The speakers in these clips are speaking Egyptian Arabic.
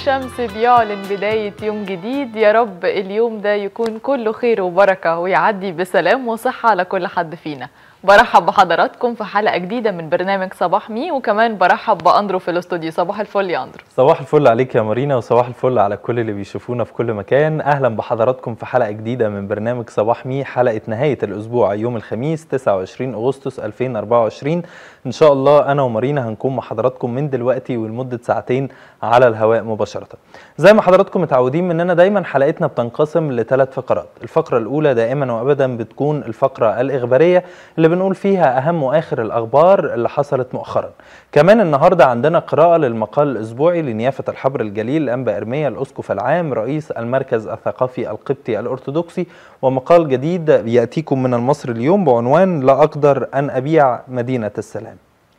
الشمس بيعلن بداية يوم جديد يا رب اليوم ده يكون كله خير وبركة ويعدي بسلام وصحة على كل حد فينا برحب بحضراتكم في حلقة جديدة من برنامج صباح مي وكمان برحب بأندرو في الاستوديو صباح الفل يا أندرو صباح الفل عليك يا مارينا وصباح الفل على كل اللي بيشوفونا في كل مكان اهلا بحضراتكم في حلقه جديده من برنامج صباح مي حلقه نهايه الاسبوع يوم الخميس 29 اغسطس 2024 ان شاء الله انا ومارينا هنكون مع حضراتكم من دلوقتي ولمده ساعتين على الهواء مباشره زي ما حضراتكم متعودين مننا دايما حلقتنا بتنقسم لثلاث فقرات الفقره الاولى دائما وابدا بتكون الفقره الاخباريه اللي بنقول فيها اهم واخر الاخبار اللي حصلت مؤخرا كمان النهارده عندنا قراءه للمقال الاسبوعي لنيافه الحبر الجليل الانبا ارميا الاسقف العام رئيس المركز الثقافي القبطي الارثوذكسي ومقال جديد ياتيكم من المصري اليوم بعنوان لا اقدر ان ابيع مدينه السلام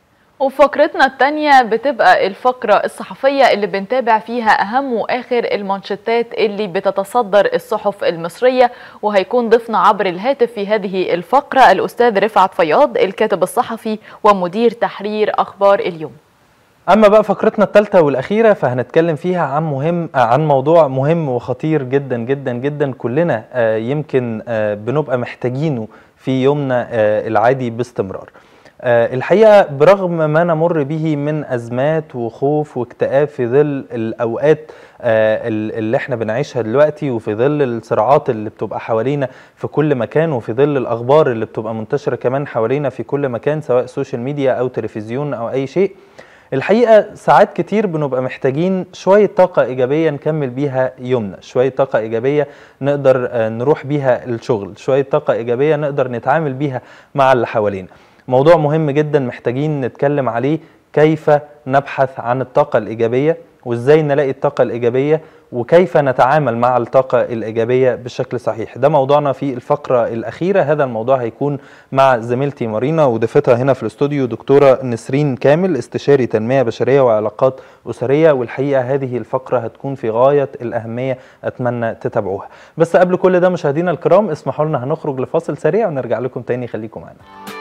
وفقرتنا التانية بتبقى الفقرة الصحفية اللي بنتابع فيها أهم وآخر المانشيتات اللي بتتصدر الصحف المصرية وهيكون ضيفنا عبر الهاتف في هذه الفقرة الأستاذ رفعت فياض الكاتب الصحفي ومدير تحرير أخبار اليوم اما بقى فقرتنا الثالثه والاخيره فهنتكلم فيها عن مهم عن موضوع مهم وخطير جدا جدا جدا كلنا آه، يمكن آه، بنبقى محتاجينه في يومنا آه، العادي باستمرار آه، الحقيقه برغم ما نمر به من ازمات وخوف واكتئاب في ظل الاوقات آه، ال- اللي احنا بنعيشها دلوقتي وفي ظل الصراعات اللي بتبقى حوالينا في كل مكان وفي ظل الاخبار اللي بتبقى منتشره كمان حوالينا في كل مكان سواء سوشيال ميديا او تلفزيون او اي شيء الحقيقه ساعات كتير بنبقى محتاجين شويه طاقه ايجابيه نكمل بيها يومنا شويه طاقه ايجابيه نقدر آه، نروح بيها الشغل شويه طاقه ايجابيه نقدر نتعامل بيها مع اللي حوالينا موضوع مهم جدا محتاجين نتكلم عليه كيف نبحث عن الطاقه الايجابيه وازاي نلاقي الطاقه الايجابيه وكيف نتعامل مع الطاقة الإيجابية بشكل صحيح ده موضوعنا في الفقرة الأخيرة هذا الموضوع هيكون مع زميلتي مارينا وضيفتها هنا في الاستوديو دكتورة نسرين كامل استشاري تنمية بشرية وعلاقات أسرية والحقيقة هذه الفقرة هتكون في غاية الأهمية أتمنى تتابعوها بس قبل كل ده مشاهدينا الكرام اسمحوا لنا هنخرج لفاصل سريع ونرجع لكم تاني خليكم معنا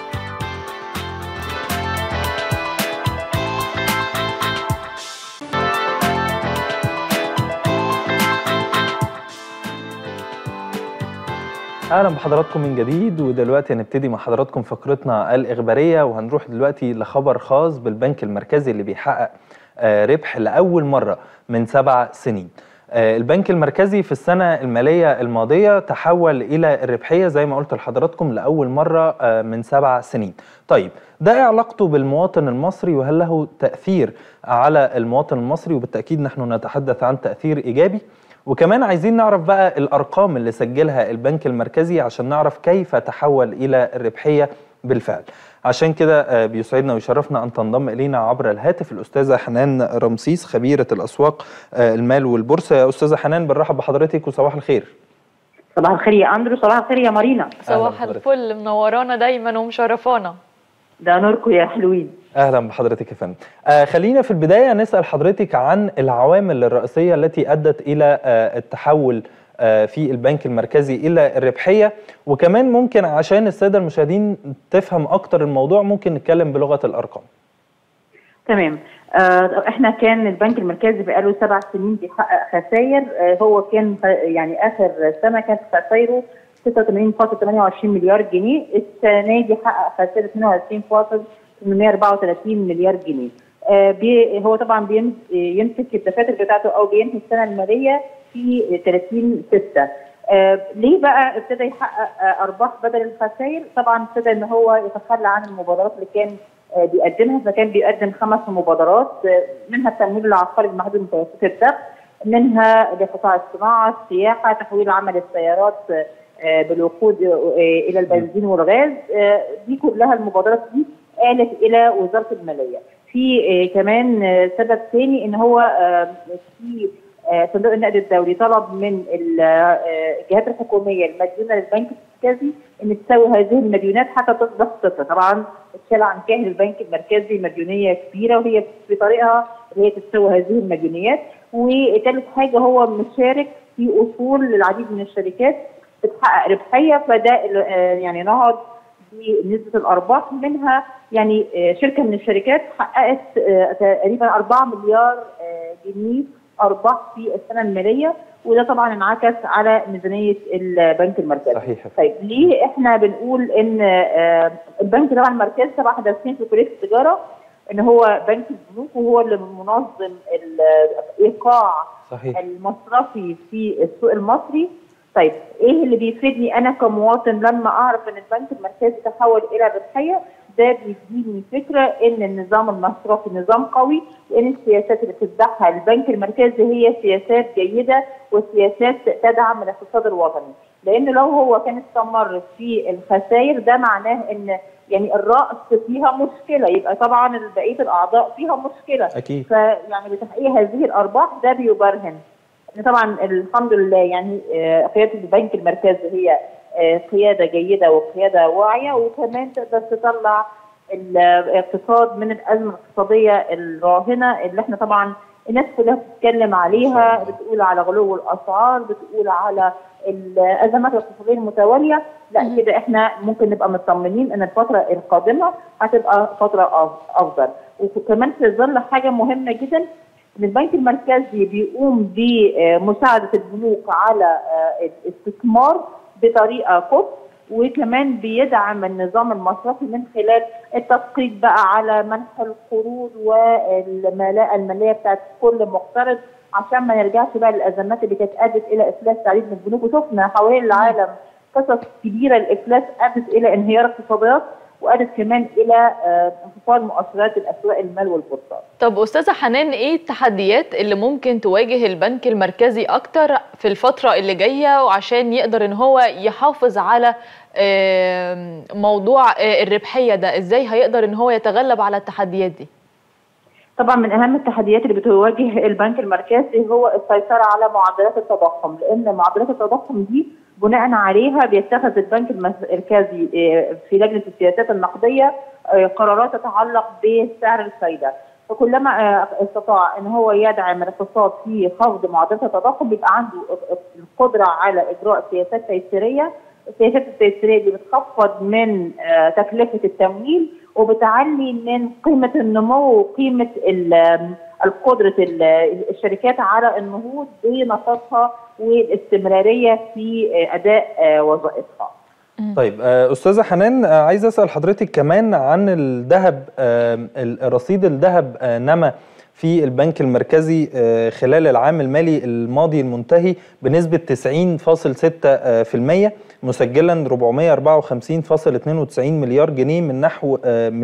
اهلا بحضراتكم من جديد ودلوقتي هنبتدي مع حضراتكم فقرتنا الاخباريه وهنروح دلوقتي لخبر خاص بالبنك المركزي اللي بيحقق آه، ربح لاول مره من سبع سنين آه، البنك المركزي في السنه الماليه الماضيه تحول الى الربحيه زي ما قلت لحضراتكم لاول مره آه، من سبع سنين طيب ده إيه علاقته بالمواطن المصري وهل له تاثير على المواطن المصري وبالتاكيد نحن نتحدث عن تاثير ايجابي وكمان عايزين نعرف بقى الارقام اللي سجلها البنك المركزي عشان نعرف كيف تحول الى الربحيه بالفعل عشان كده آه، بيسعدنا ويشرفنا ان تنضم الينا عبر الهاتف الاستاذه حنان رمسيس خبيره الاسواق آه، المال والبورصه يا استاذه حنان بنرحب بحضرتك وصباح الخير صباح الخير يا اندرو صباح الخير يا مارينا صباح بحضرتك. الفل منورانا دايما ومشرفانا ده نوركم يا حلوين اهلا بحضرتك يا فندم آه خلينا في البدايه نسال حضرتك عن العوامل الرئيسيه التي ادت الى آه التحول آه في البنك المركزي الى الربحيه وكمان ممكن عشان الساده المشاهدين تفهم اكتر الموضوع ممكن نتكلم بلغه الارقام تمام آه احنا كان البنك المركزي بقاله سبع سنين بيحقق خسائر آه هو كان ف- يعني اخر سنه كانت خسائره 86.28 مليار جنيه السنه دي حقق خسائر 22.834 مليار جنيه آه بي هو طبعا بيم- يمسك الدفاتر بتاعته او بينهي السنه الماليه في 30 6 آه ليه بقى ابتدى يحقق آه ارباح بدل الخسائر؟ طبعا ابتدى ان هو يتخلى عن المبادرات اللي كان آه بيقدمها فكان بيقدم خمس مبادرات آه منها التمويل العقاري المحدود متوسط الدخل منها لقطاع الصناعه، السياحه، تحويل عمل السيارات آه آه، بالوقود آه، الى البنزين والغاز آه، دي كلها المبادرات دي قالت الى وزاره الماليه. في آه، كمان آه، سبب ثاني ان هو آه، في آه، صندوق النقد الدولي طلب من ال- آه، الجهات الحكوميه المديونه للبنك المركزي ان تساوي هذه المديونات حتى تصبح صفر، طبعا اتشال عن كاهل البنك المركزي مديونيه كبيره وهي في طريقها ان هي تساوي هذه المديونيات، وثالث حاجه هو مشارك في اصول للعديد من الشركات بتحقق ربحيه فده ال- آه، يعني نهض بنسبه الارباح منها يعني آه، شركه من الشركات حققت آه، تقريبا 4 مليار آه، جنيه ارباح في السنه الماليه وده طبعا انعكس على ميزانيه البنك المركزي. صحيح طيب ليه احنا بنقول ان آه البنك طبعا المركزي طبعا احنا دارسين في كليه التجاره ان هو بنك البنوك وهو اللي منظم الايقاع صحيح المصرفي في السوق المصري طيب ايه اللي بيفيدني انا كمواطن لما اعرف ان البنك المركزي تحول الى ربحيه ده بيديني فكره ان النظام المصرفي نظام قوي وان السياسات اللي بتتبعها البنك المركزي هي سياسات جيده وسياسات تدعم الاقتصاد الوطني لان لو هو كان استمر في الخسائر ده معناه ان يعني الراس فيها مشكله يبقى طبعا بقيه الاعضاء فيها مشكله اكيد فيعني بتحقيق هذه الارباح ده بيبرهن ان طبعا الحمد لله يعني قياده البنك المركزي هي قياده جيده وقياده واعيه وكمان تقدر تطلع الاقتصاد من الازمه الاقتصاديه الراهنه اللي احنا طبعا الناس كلها بتتكلم عليها بتقول على غلو الاسعار بتقول على الازمات الاقتصاديه المتواليه لا كده احنا ممكن نبقى مطمنين ان الفتره القادمه هتبقى فتره افضل وكمان في ظل حاجه مهمه جدا ان البنك المركزي بيقوم بمساعده البنوك على الاستثمار بطريقه قط وكمان بيدعم النظام المصرفي من خلال التدقيق بقى على منح القروض والملاءه الماليه بتاعت كل مقترض عشان ما نرجعش بقى للازمات اللي كانت ادت الى افلاس تعديد من البنوك وشفنا حوالين العالم قصص كبيره الافلاس ادت الى انهيار اقتصاديات وادت كمان الى انخفاض مؤشرات الاسواق المال والبورصات. طب استاذه حنان ايه التحديات اللي ممكن تواجه البنك المركزي اكتر في الفتره اللي جايه وعشان يقدر ان هو يحافظ على موضوع الربحيه ده ازاي هيقدر ان هو يتغلب على التحديات دي؟ طبعا من اهم التحديات اللي بتواجه البنك المركزي هو السيطره على معدلات التضخم لان معدلات التضخم دي بناء عليها بيتخذ البنك المركزي في لجنه السياسات النقديه قرارات تتعلق بسعر الفايده فكلما استطاع ان هو يدعم الاقتصاد في خفض معدلات التضخم بيبقى عنده القدره على اجراء سياسات تيسيريه السياسات التيسيريه دي بتخفض من تكلفه التمويل وبتعلي من قيمه النمو وقيمه القدره الشركات على النهوض بنشاطها والاستمراريه في اداء وظائفها. طيب استاذه حنان عايز اسال حضرتك كمان عن الذهب رصيد الذهب نما في البنك المركزي خلال العام المالي الماضي المنتهي بنسبة 90.6% مسجلا 454.92 مليار جنيه من نحو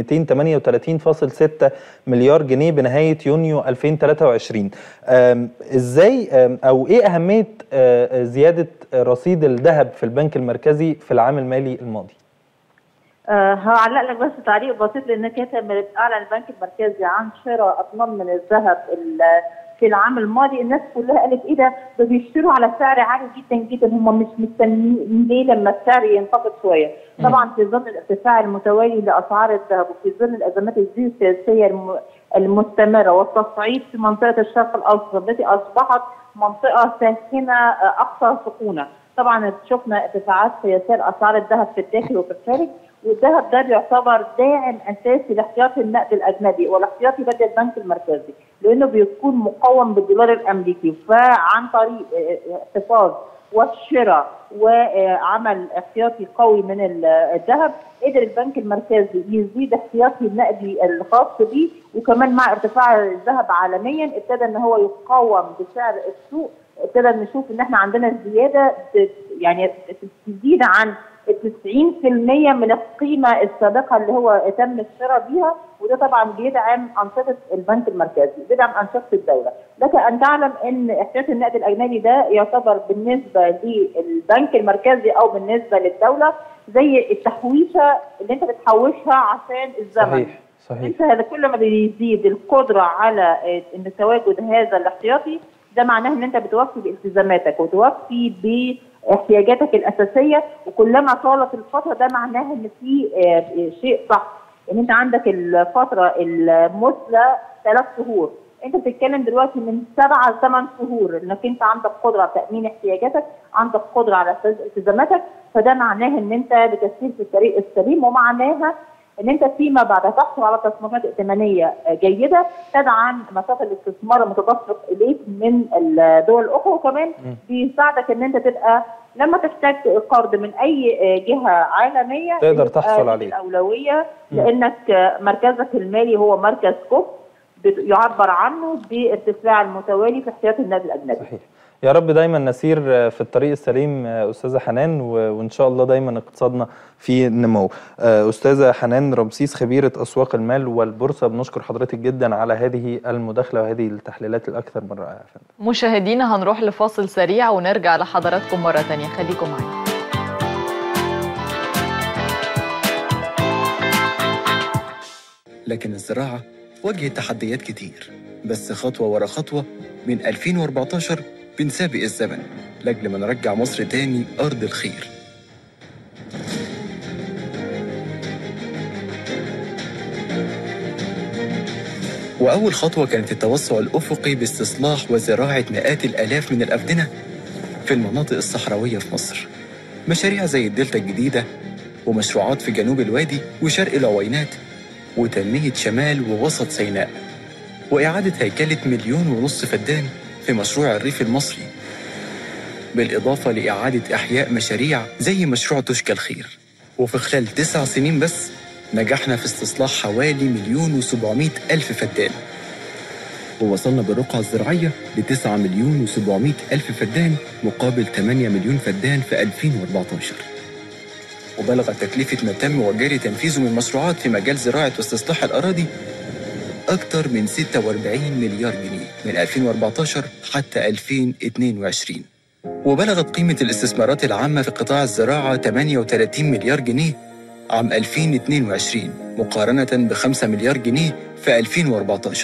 238.6 مليار جنيه بنهاية يونيو 2023 ازاي او ايه اهمية زيادة رصيد الذهب في البنك المركزي في العام المالي الماضي؟ أه هعلق لك بس تعليق بسيط لانك انت لما اعلن البنك المركزي عن شراء اطنان من الذهب في العام الماضي الناس كلها قالت ايه ده ده بيشتروا على سعر عالي جدا جدا هم مش مستنيين ليه لما السعر ينخفض شويه طبعا في ظل الارتفاع المتوالي لاسعار الذهب وفي ظل الازمات الجيوسياسيه المستمره والتصعيد في منطقه الشرق الاوسط التي اصبحت منطقه ساخنه اكثر سخونه طبعا شفنا ارتفاعات في سعر اسعار الذهب في الداخل وفي الخارج والذهب ده بيعتبر داعم اساسي لاحتياطي النقد الاجنبي والاحتياطي بدل البنك المركزي لانه بيكون مقوم بالدولار الامريكي فعن طريق احتفاظ والشراء وعمل احتياطي قوي من الذهب قدر البنك المركزي يزيد احتياطي النقدي الخاص به وكمان مع ارتفاع الذهب عالميا ابتدى ان هو يقاوم بسعر السوق ابتدى نشوف ان احنا عندنا زياده يعني تزيد عن 90% من القيمه السابقه اللي هو تم الشراء بيها وده طبعا بيدعم انشطه البنك المركزي، بيدعم انشطه الدوله، لك ان تعلم ان احتياطي النقد الاجنبي ده يعتبر بالنسبه للبنك المركزي او بالنسبه للدوله زي التحويشه اللي انت بتحوشها عشان الزمن. صحيح صحيح انت كل ما بيزيد القدره على ان تواجد هذا الاحتياطي ده معناه ان انت بتوفي بالتزاماتك وتوفي باحتياجاتك الاساسيه وكلما طالت الفتره ده معناه ان في شيء صح ان انت عندك الفتره المثلى ثلاث شهور انت بتتكلم دلوقتي من سبعة لثمان شهور انك انت عندك قدره على تامين احتياجاتك عندك قدره على التزاماتك فده معناه ان انت بتسير في الطريق السليم ومعناها ان انت فيما بعد تحصل على تصميمات ائتمانيه جيده تدعم نشاط الاستثمار المتدفق اليك من الدول الاخرى وكمان بيساعدك ان انت تبقى لما تحتاج قرض من اي جهه عالميه تقدر تحصل عليه الاولويه لانك مركزك المالي هو مركز كفء يعبر عنه بارتفاع المتوالي في احتياطي النقد الاجنبي. صحيح. يا رب دايما نسير في الطريق السليم استاذه حنان وان شاء الله دايما اقتصادنا في نمو. استاذه حنان رمسيس خبيره اسواق المال والبورصه بنشكر حضرتك جدا على هذه المداخله وهذه التحليلات الاكثر من رائعه. مشاهدينا هنروح لفاصل سريع ونرجع لحضراتكم مره ثانيه خليكم معانا. لكن الزراعه واجهت تحديات كتير بس خطوه ورا خطوه من 2014 بنسابق الزمن لاجل ما نرجع مصر تاني أرض الخير وأول خطوة كانت التوسع الأفقي باستصلاح وزراعة مئات الآلاف من الأفدنة في المناطق الصحراوية في مصر مشاريع زي الدلتا الجديدة ومشروعات في جنوب الوادي وشرق العوينات وتنمية شمال ووسط سيناء وإعادة هيكلة مليون ونص فدان في مشروع الريف المصري بالإضافة لإعادة إحياء مشاريع زي مشروع تشكى الخير وفي خلال تسع سنين بس نجحنا في استصلاح حوالي مليون وسبعمائة ألف فدان ووصلنا بالرقعة الزراعية لتسعة مليون وسبعمائة ألف فدان مقابل 8 مليون فدان في 2014 وبلغت تكلفة ما تم وجاري تنفيذه من مشروعات في مجال زراعة واستصلاح الأراضي أكثر من 46 مليار جنيه من 2014 حتى 2022 وبلغت قيمة الاستثمارات العامة في قطاع الزراعة 38 مليار جنيه عام 2022 مقارنة ب 5 مليار جنيه في 2014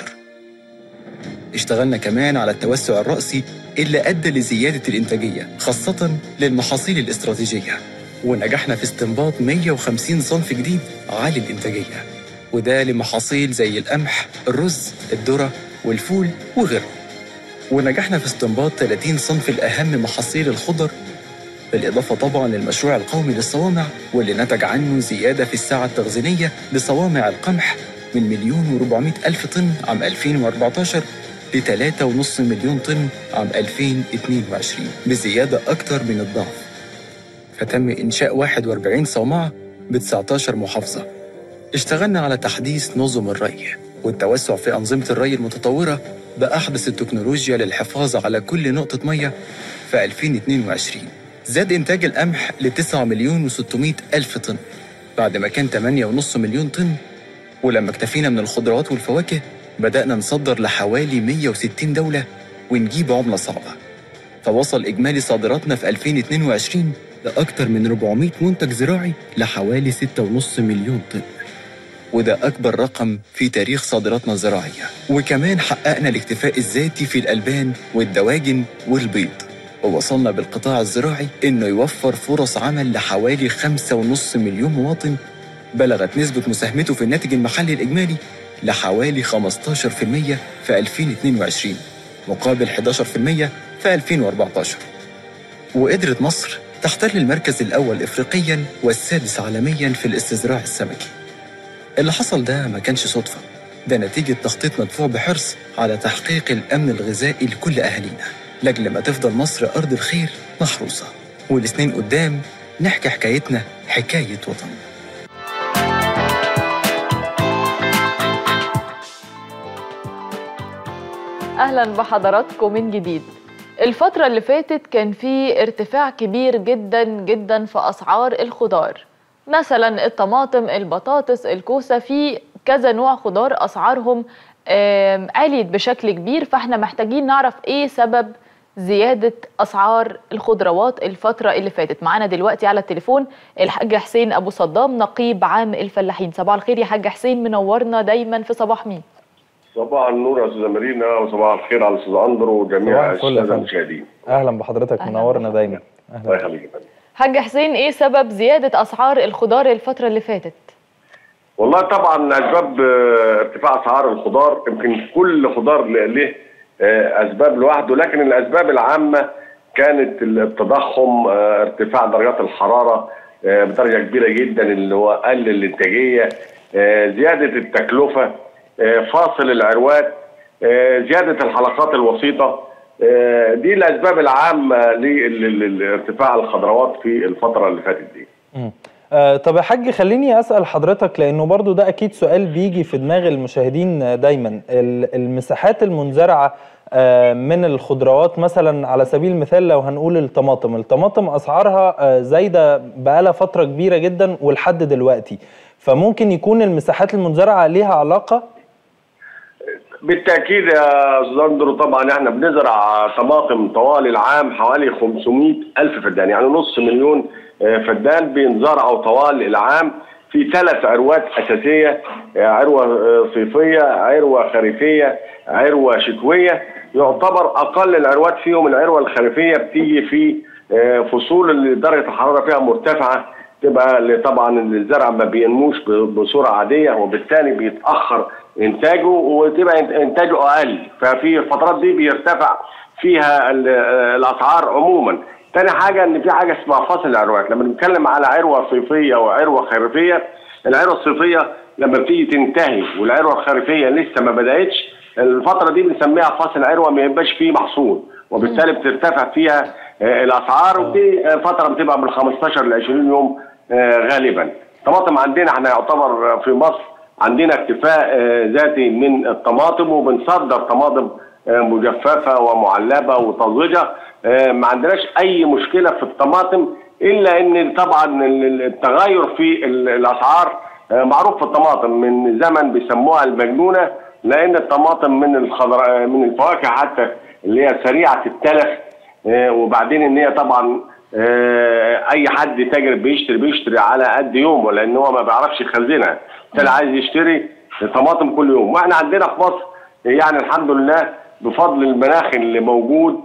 اشتغلنا كمان على التوسع الرأسي اللي أدى لزيادة الإنتاجية خاصة للمحاصيل الاستراتيجية ونجحنا في استنباط 150 صنف جديد عالي الإنتاجية وده لمحاصيل زي القمح، الرز، الذرة والفول وغيرهم. ونجحنا في استنباط 30 صنف الأهم محاصيل الخضر بالإضافة طبعا للمشروع القومي للصوامع واللي نتج عنه زيادة في السعة التخزينية لصوامع القمح من مليون و400 ألف طن عام 2014 ل 3.5 مليون طن عام 2022 بزيادة أكثر من الضعف فتم إنشاء 41 صومعة ب 19 محافظة اشتغلنا على تحديث نظم الري والتوسع في أنظمة الري المتطورة بأحدث التكنولوجيا للحفاظ على كل نقطة مية في 2022 زاد إنتاج القمح ل 9 مليون و600 ألف طن بعد ما كان 8.5 مليون طن ولما اكتفينا من الخضروات والفواكه بدأنا نصدر لحوالي 160 دولة ونجيب عملة صعبة فوصل إجمالي صادراتنا في 2022 لأكثر من 400 منتج زراعي لحوالي 6.5 مليون طن وده أكبر رقم في تاريخ صادراتنا الزراعية وكمان حققنا الاكتفاء الذاتي في الألبان والدواجن والبيض ووصلنا بالقطاع الزراعي إنه يوفر فرص عمل لحوالي 5.5 مليون مواطن بلغت نسبة مساهمته في الناتج المحلي الإجمالي لحوالي 15% في 2022 مقابل 11% في 2014 وقدرت مصر تحتل المركز الأول إفريقياً والسادس عالمياً في الاستزراع السمكي اللي حصل ده ما كانش صدفة ده نتيجة تخطيط مدفوع بحرص على تحقيق الأمن الغذائي لكل أهالينا لأجل ما تفضل مصر أرض الخير محروسة والسنين قدام نحكي حكايتنا حكاية وطن اهلا بحضراتكم من جديد الفترة اللي فاتت كان في ارتفاع كبير جدا جدا في اسعار الخضار مثلا الطماطم البطاطس الكوسة في كذا نوع خضار اسعارهم عليت بشكل كبير فاحنا محتاجين نعرف ايه سبب زيادة أسعار الخضروات الفترة اللي فاتت معانا دلوقتي على التليفون الحاج حسين أبو صدام نقيب عام الفلاحين صباح الخير يا حاج حسين منورنا دايما في صباح مين صباح النور يا استاذه مارينا وصباح الخير على الاستاذ اندرو وجميع الساده المشاهدين اهلا بحضرتك أهلاً منورنا دايما الله يخليك يا فندم حاج حسين ايه سبب زيادة أسعار الخضار الفترة اللي فاتت والله طبعا اسباب آه، ارتفاع اسعار الخضار يمكن كل خضار له له، آه، اسباب لوحده لكن الاسباب العامه كانت التضخم آه، ارتفاع درجات الحراره آه، بدرجه كبيره جدا اللي هو قلل الانتاجيه زياده التكلفه فاصل العروات زياده الحلقات الوسيطه دي الاسباب العامه لارتفاع الخضروات في الفتره اللي فاتت دي. آه طب يا حاج خليني اسال حضرتك لانه برضو ده اكيد سؤال بيجي في دماغ المشاهدين دايما المساحات المنزرعه آه من الخضروات مثلا على سبيل المثال لو هنقول الطماطم الطماطم اسعارها آه زايده بقالها فتره كبيره جدا ولحد دلوقتي فممكن يكون المساحات المنزرعه ليها علاقه بالتاكيد يا استاذ طبعا احنا بنزرع طماطم طوال العام حوالي 500 الف فدان يعني نص مليون فدان بينزرعوا طوال العام في ثلاث عروات اساسيه عروه صيفيه عروه خريفيه عروه شتويه يعتبر اقل العروات فيهم العروه الخريفيه بتيجي في فصول اللي درجه الحراره فيها مرتفعه تبقى طبعا الزرع ما بينموش بصوره عاديه وبالتالي بيتاخر انتاجه وتبقى انتاجه اقل ففي الفترات دي بيرتفع فيها الاسعار عموما تاني حاجه ان في حاجه اسمها فصل العروات لما بنتكلم على عروه صيفيه وعروه خريفيه العروه الصيفيه لما بتيجي تنتهي والعروه الخريفيه لسه ما بداتش الفتره دي بنسميها فصل عروه ما يبقاش فيه محصول وبالتالي بترتفع فيها الاسعار ودي فتره بتبقى من 15 ل 20 يوم غالبا الطماطم عندنا احنا يعتبر في مصر عندنا اكتفاء ذاتي من الطماطم وبنصدر طماطم مجففه ومعلبه وطازجه ما عندناش اي مشكله في الطماطم الا ان طبعا التغير في الاسعار معروف في الطماطم من زمن بيسموها المجنونه لان الطماطم من الخضراء من الفواكه حتى اللي هي سريعه التلف وبعدين ان هي طبعا اي حد تاجر بيشتري بيشتري على قد يومه لان هو ما بيعرفش يخزنها بالتالي عايز يشتري طماطم كل يوم واحنا عندنا في مصر يعني الحمد لله بفضل المناخ اللي موجود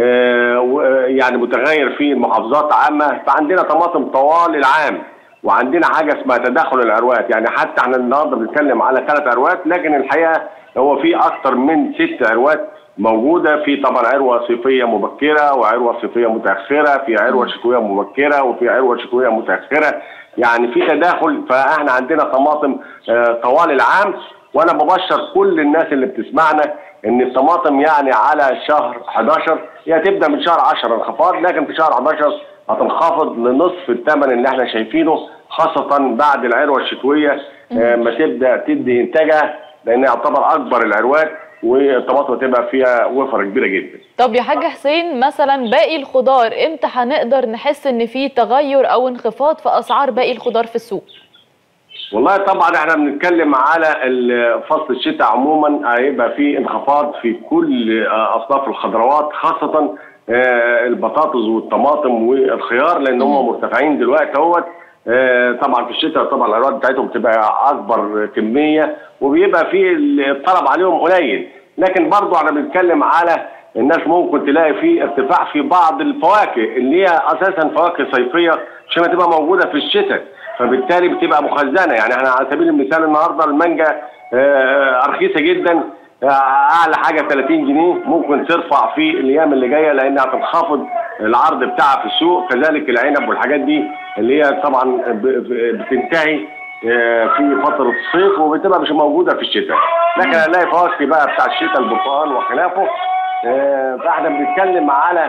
يعني متغير في المحافظات عامه فعندنا طماطم طوال العام وعندنا حاجه اسمها تداخل العروات يعني حتى احنا النهارده بنتكلم على ثلاث عروات لكن الحقيقه هو في اكثر من ست عروات موجوده في طبعا عروه صيفيه مبكره وعروه صيفيه متاخره في عروه شتويه مبكره وفي عروه شتويه متاخره يعني في تداخل فاحنا عندنا طماطم طوال العام وانا ببشر كل الناس اللي بتسمعنا ان الطماطم يعني على شهر 11 هي تبدا من شهر 10 انخفاض لكن في شهر 11 هتنخفض لنصف الثمن اللي احنا شايفينه خاصه بعد العروه الشتويه ما تبدا تدي انتاجها لان يعتبر اكبر العروات والطماطم تبقى فيها وفره كبيره جدا. طب يا حاج حسين مثلا باقي الخضار امتى هنقدر نحس ان في تغير او انخفاض في اسعار باقي الخضار في السوق؟ والله طبعا احنا بنتكلم على فصل الشتاء عموما هيبقى في انخفاض في كل اصناف الخضروات خاصه البطاطس والطماطم والخيار لان هم مرتفعين دلوقتي اهوت طبعا في الشتاء طبعا العروض بتاعتهم بتبقى اكبر كميه وبيبقى في الطلب عليهم قليل لكن برضه احنا بنتكلم على الناس ممكن تلاقي في ارتفاع في بعض الفواكه اللي هي اساسا فواكه صيفيه مش هتبقى موجوده في الشتاء فبالتالي بتبقى مخزنه يعني احنا على سبيل المثال النهارده المانجا رخيصه جدا اعلى حاجه 30 جنيه ممكن ترفع في الايام اللي جايه لانها هتنخفض العرض بتاعها في السوق كذلك العنب والحاجات دي اللي هي طبعا بتنتهي في فتره الصيف وبتبقى مش موجوده في الشتاء لكن هنلاقي فواكه بقى بتاع الشتاء البرتقال وخلافه فاحنا بنتكلم على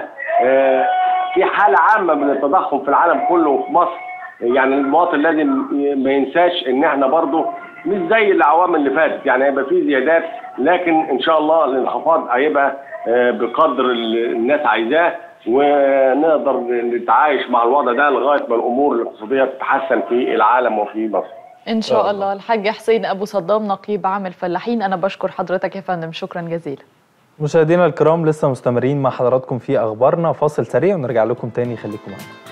في حاله عامه من التضخم في العالم كله وفي مصر يعني المواطن لازم ما ينساش ان احنا برضه مش زي الاعوام اللي فاتت يعني هيبقى في زيادات لكن ان شاء الله الانخفاض هيبقى بقدر الناس عايزاه ونقدر نتعايش مع الوضع ده لغايه ما الامور الاقتصاديه تتحسن في العالم وفي مصر. ان شاء الله الحاج حسين ابو صدام نقيب عام الفلاحين انا بشكر حضرتك يا فندم شكرا جزيلا. مشاهدينا الكرام لسه مستمرين مع حضراتكم في اخبارنا فاصل سريع ونرجع لكم تاني خليكم معانا.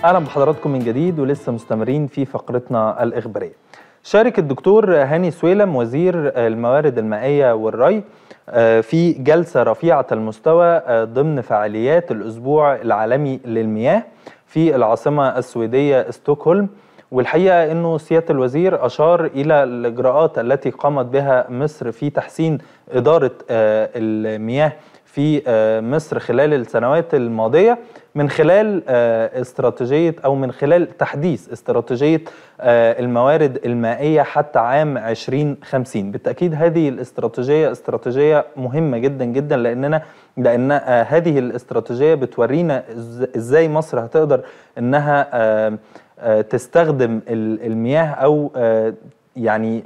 اهلا بحضراتكم من جديد ولسه مستمرين في فقرتنا الاخباريه. شارك الدكتور هاني سويلم وزير الموارد المائيه والري في جلسه رفيعه المستوى ضمن فعاليات الاسبوع العالمي للمياه في العاصمه السويديه ستوكهولم والحقيقه انه سياده الوزير اشار الى الاجراءات التي قامت بها مصر في تحسين اداره المياه في مصر خلال السنوات الماضيه من خلال استراتيجيه او من خلال تحديث استراتيجيه الموارد المائيه حتى عام 2050 بالتاكيد هذه الاستراتيجيه استراتيجيه مهمه جدا جدا لاننا لان هذه الاستراتيجيه بتورينا ازاي مصر هتقدر انها تستخدم المياه او يعني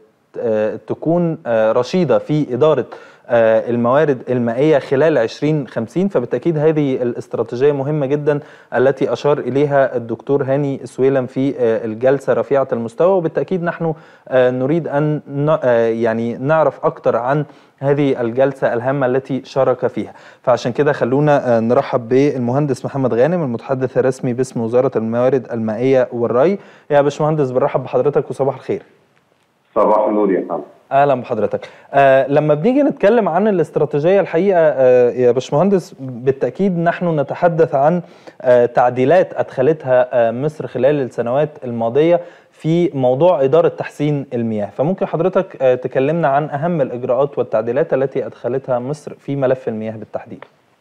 تكون رشيده في اداره الموارد المائية خلال 2050 فبالتأكيد هذه الاستراتيجية مهمة جدا التي أشار إليها الدكتور هاني سويلم في الجلسة رفيعة المستوى وبالتأكيد نحن نريد أن يعني نعرف أكثر عن هذه الجلسة الهامة التي شارك فيها فعشان كده خلونا نرحب بالمهندس محمد غانم المتحدث الرسمي باسم وزارة الموارد المائية والري يا باشمهندس بنرحب بحضرتك وصباح الخير صباح النور يا فندم اهلا بحضرتك آه لما بنيجي نتكلم عن الاستراتيجيه الحقيقه آه يا باشمهندس بالتاكيد نحن نتحدث عن آه تعديلات ادخلتها آه مصر خلال السنوات الماضيه في موضوع اداره تحسين المياه فممكن حضرتك آه تكلمنا عن اهم الاجراءات والتعديلات التي ادخلتها مصر في ملف المياه بالتحديد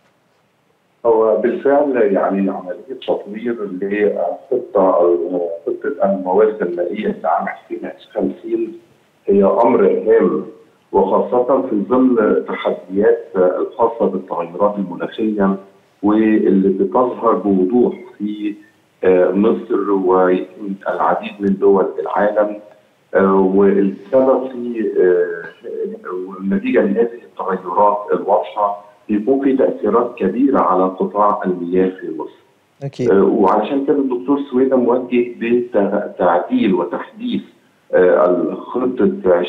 هو بالفعل يعني عمليه تطوير لخطه خطه الموارد المائيه لعام 2050 هي امر هام وخاصه في ظل تحديات الخاصه بالتغيرات المناخيه واللي بتظهر بوضوح في مصر والعديد من دول العالم والسبب في النتيجه لهذه التغيرات الواضحه بيكون في تاثيرات كبيره على قطاع المياه في مصر. اكيد وعلشان كده الدكتور سويدة موجه بتعديل وتحديث خطه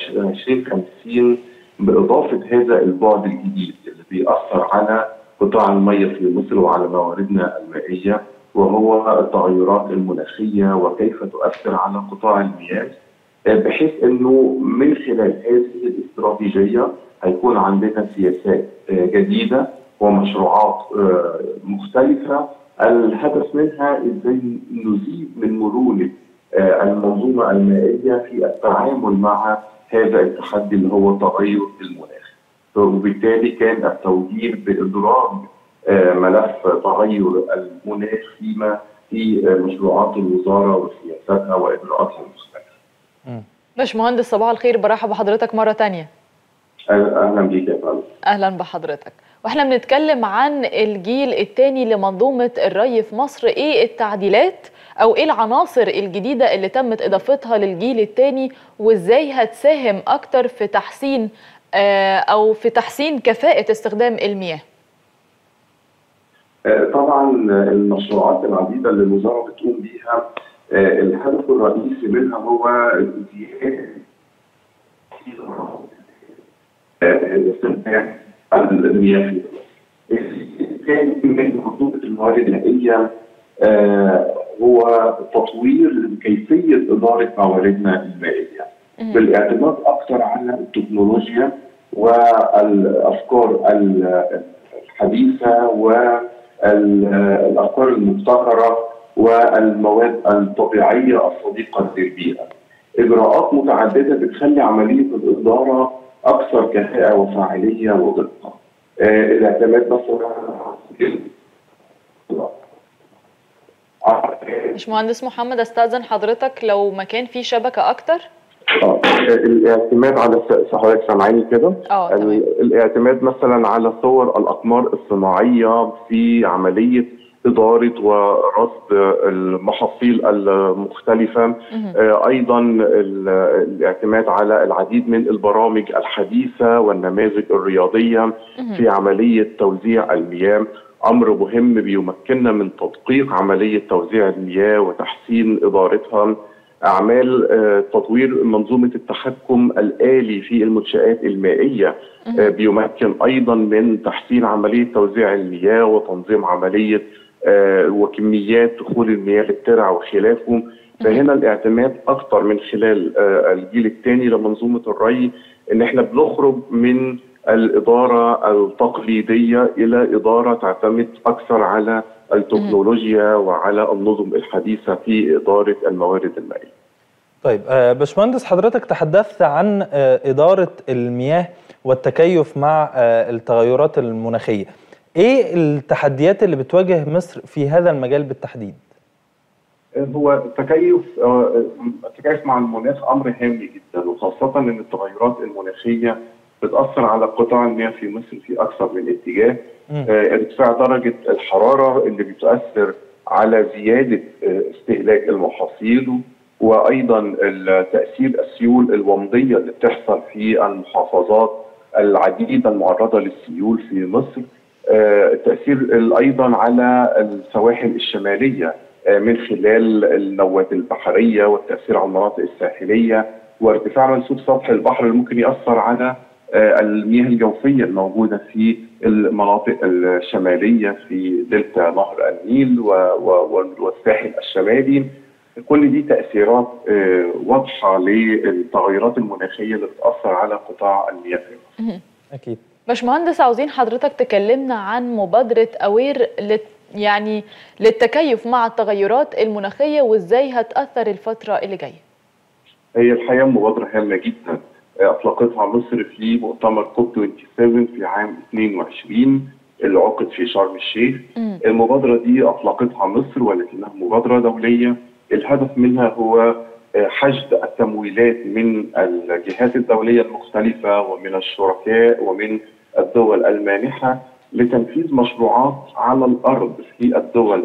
2050 باضافه هذا البعد الجديد اللي بيأثر على قطاع المياه في مصر وعلى مواردنا المائيه وهو التغيرات المناخيه وكيف تؤثر على قطاع المياه بحيث انه من خلال هذه الاستراتيجيه هيكون عندنا سياسات جديده ومشروعات مختلفه الهدف منها ازاي نزيد من مرونه المنظومه المائيه في التعامل مع هذا التحدي اللي هو تغير المناخ وبالتالي كان التوجيه بادراج ملف تغير المناخ فيما في مشروعات الوزاره وسياساتها واجراءاتها المختلفه. باشمهندس صباح الخير برحب بحضرتك مره ثانيه. اهلا بيك يا فندم. اهلا بحضرتك. واحنا بنتكلم عن الجيل الثاني لمنظومه الري في مصر ايه التعديلات او ايه العناصر الجديده اللي تمت اضافتها للجيل الثاني وازاي هتساهم اكتر في تحسين او في تحسين كفاءه استخدام المياه طبعا المشروعات العديده اللي الوزاره بتقوم بيها الهدف الرئيسي منها هو زياده استخدام المياه في من خطوط الموارد المائيه هو تطوير كيفيه اداره مواردنا المائيه بالاعتماد اكثر على التكنولوجيا والافكار الحديثه والافكار المبتكره والمواد الطبيعيه الصديقه للبيئه. اجراءات متعدده بتخلي عمليه الاداره اكثر كفاءه وفاعليه ودقه. آه الاعتماد مثلا باشمهندس محمد استاذن حضرتك لو مكان فيه شبكه اكتر اه الاعتماد على حضرتك سامعيني كده؟ اه تمام الاعتماد مثلا على صور الاقمار الصناعيه في عمليه اداره ورصد المحاصيل المختلفه آه ايضا الاعتماد على العديد من البرامج الحديثه والنماذج الرياضيه في عمليه توزيع المياه امر مهم بيمكننا من تدقيق عمليه توزيع المياه وتحسين ادارتها اعمال تطوير منظومه التحكم الالي في المنشات المائيه بيمكن ايضا من تحسين عمليه توزيع المياه وتنظيم عمليه آه، وكميات دخول المياه للترع وخلافه فهنا الاعتماد اكثر من خلال آه، الجيل الثاني لمنظومه الري ان احنا بنخرج من الاداره التقليديه الى اداره تعتمد اكثر على التكنولوجيا وعلى النظم الحديثه في اداره الموارد المائيه. طيب آه، باشمهندس حضرتك تحدثت عن آه، إدارة المياه والتكيف مع آه، التغيرات المناخية إيه التحديات اللي بتواجه مصر في هذا المجال بالتحديد؟ هو التكيف آه، التكيف مع المناخ امر هام جدا وخاصه ان التغيرات المناخيه بتاثر على قطاع المياه في مصر في اكثر من اتجاه مم. آه، ارتفاع درجه الحراره اللي بتؤثر على زياده آه، استهلاك المحاصيل وايضا تاثير السيول الومضيه اللي بتحصل في المحافظات العديده المعرضه للسيول في مصر آه، التاثير ال- ايضا على السواحل الشماليه آه، من خلال النواه البحريه والتاثير على المناطق الساحليه وارتفاع منسوب سطح البحر اللي ممكن ياثر على آه، المياه الجوفيه الموجوده في المناطق الشماليه في دلتا نهر النيل و- و- والساحل الشمالي كل دي تاثيرات آه، واضحه للتغيرات المناخيه اللي بتاثر على قطاع المياه في مصر. أكيد باشمهندس عاوزين حضرتك تكلمنا عن مبادرة أوير لت يعني للتكيف مع التغيرات المناخية وإزاي هتأثر الفترة اللي جاية هي الحقيقه مبادره هامه جدا اطلقتها مصر في مؤتمر كوب 27 في عام 22 اللي عقد في شرم الشيخ مم. المبادره دي اطلقتها مصر ولكنها مبادره دوليه الهدف منها هو آه، حشد التمويلات من الجهات الدوليه المختلفه ومن الشركاء ومن الدول المانحه لتنفيذ مشروعات على الارض في الدول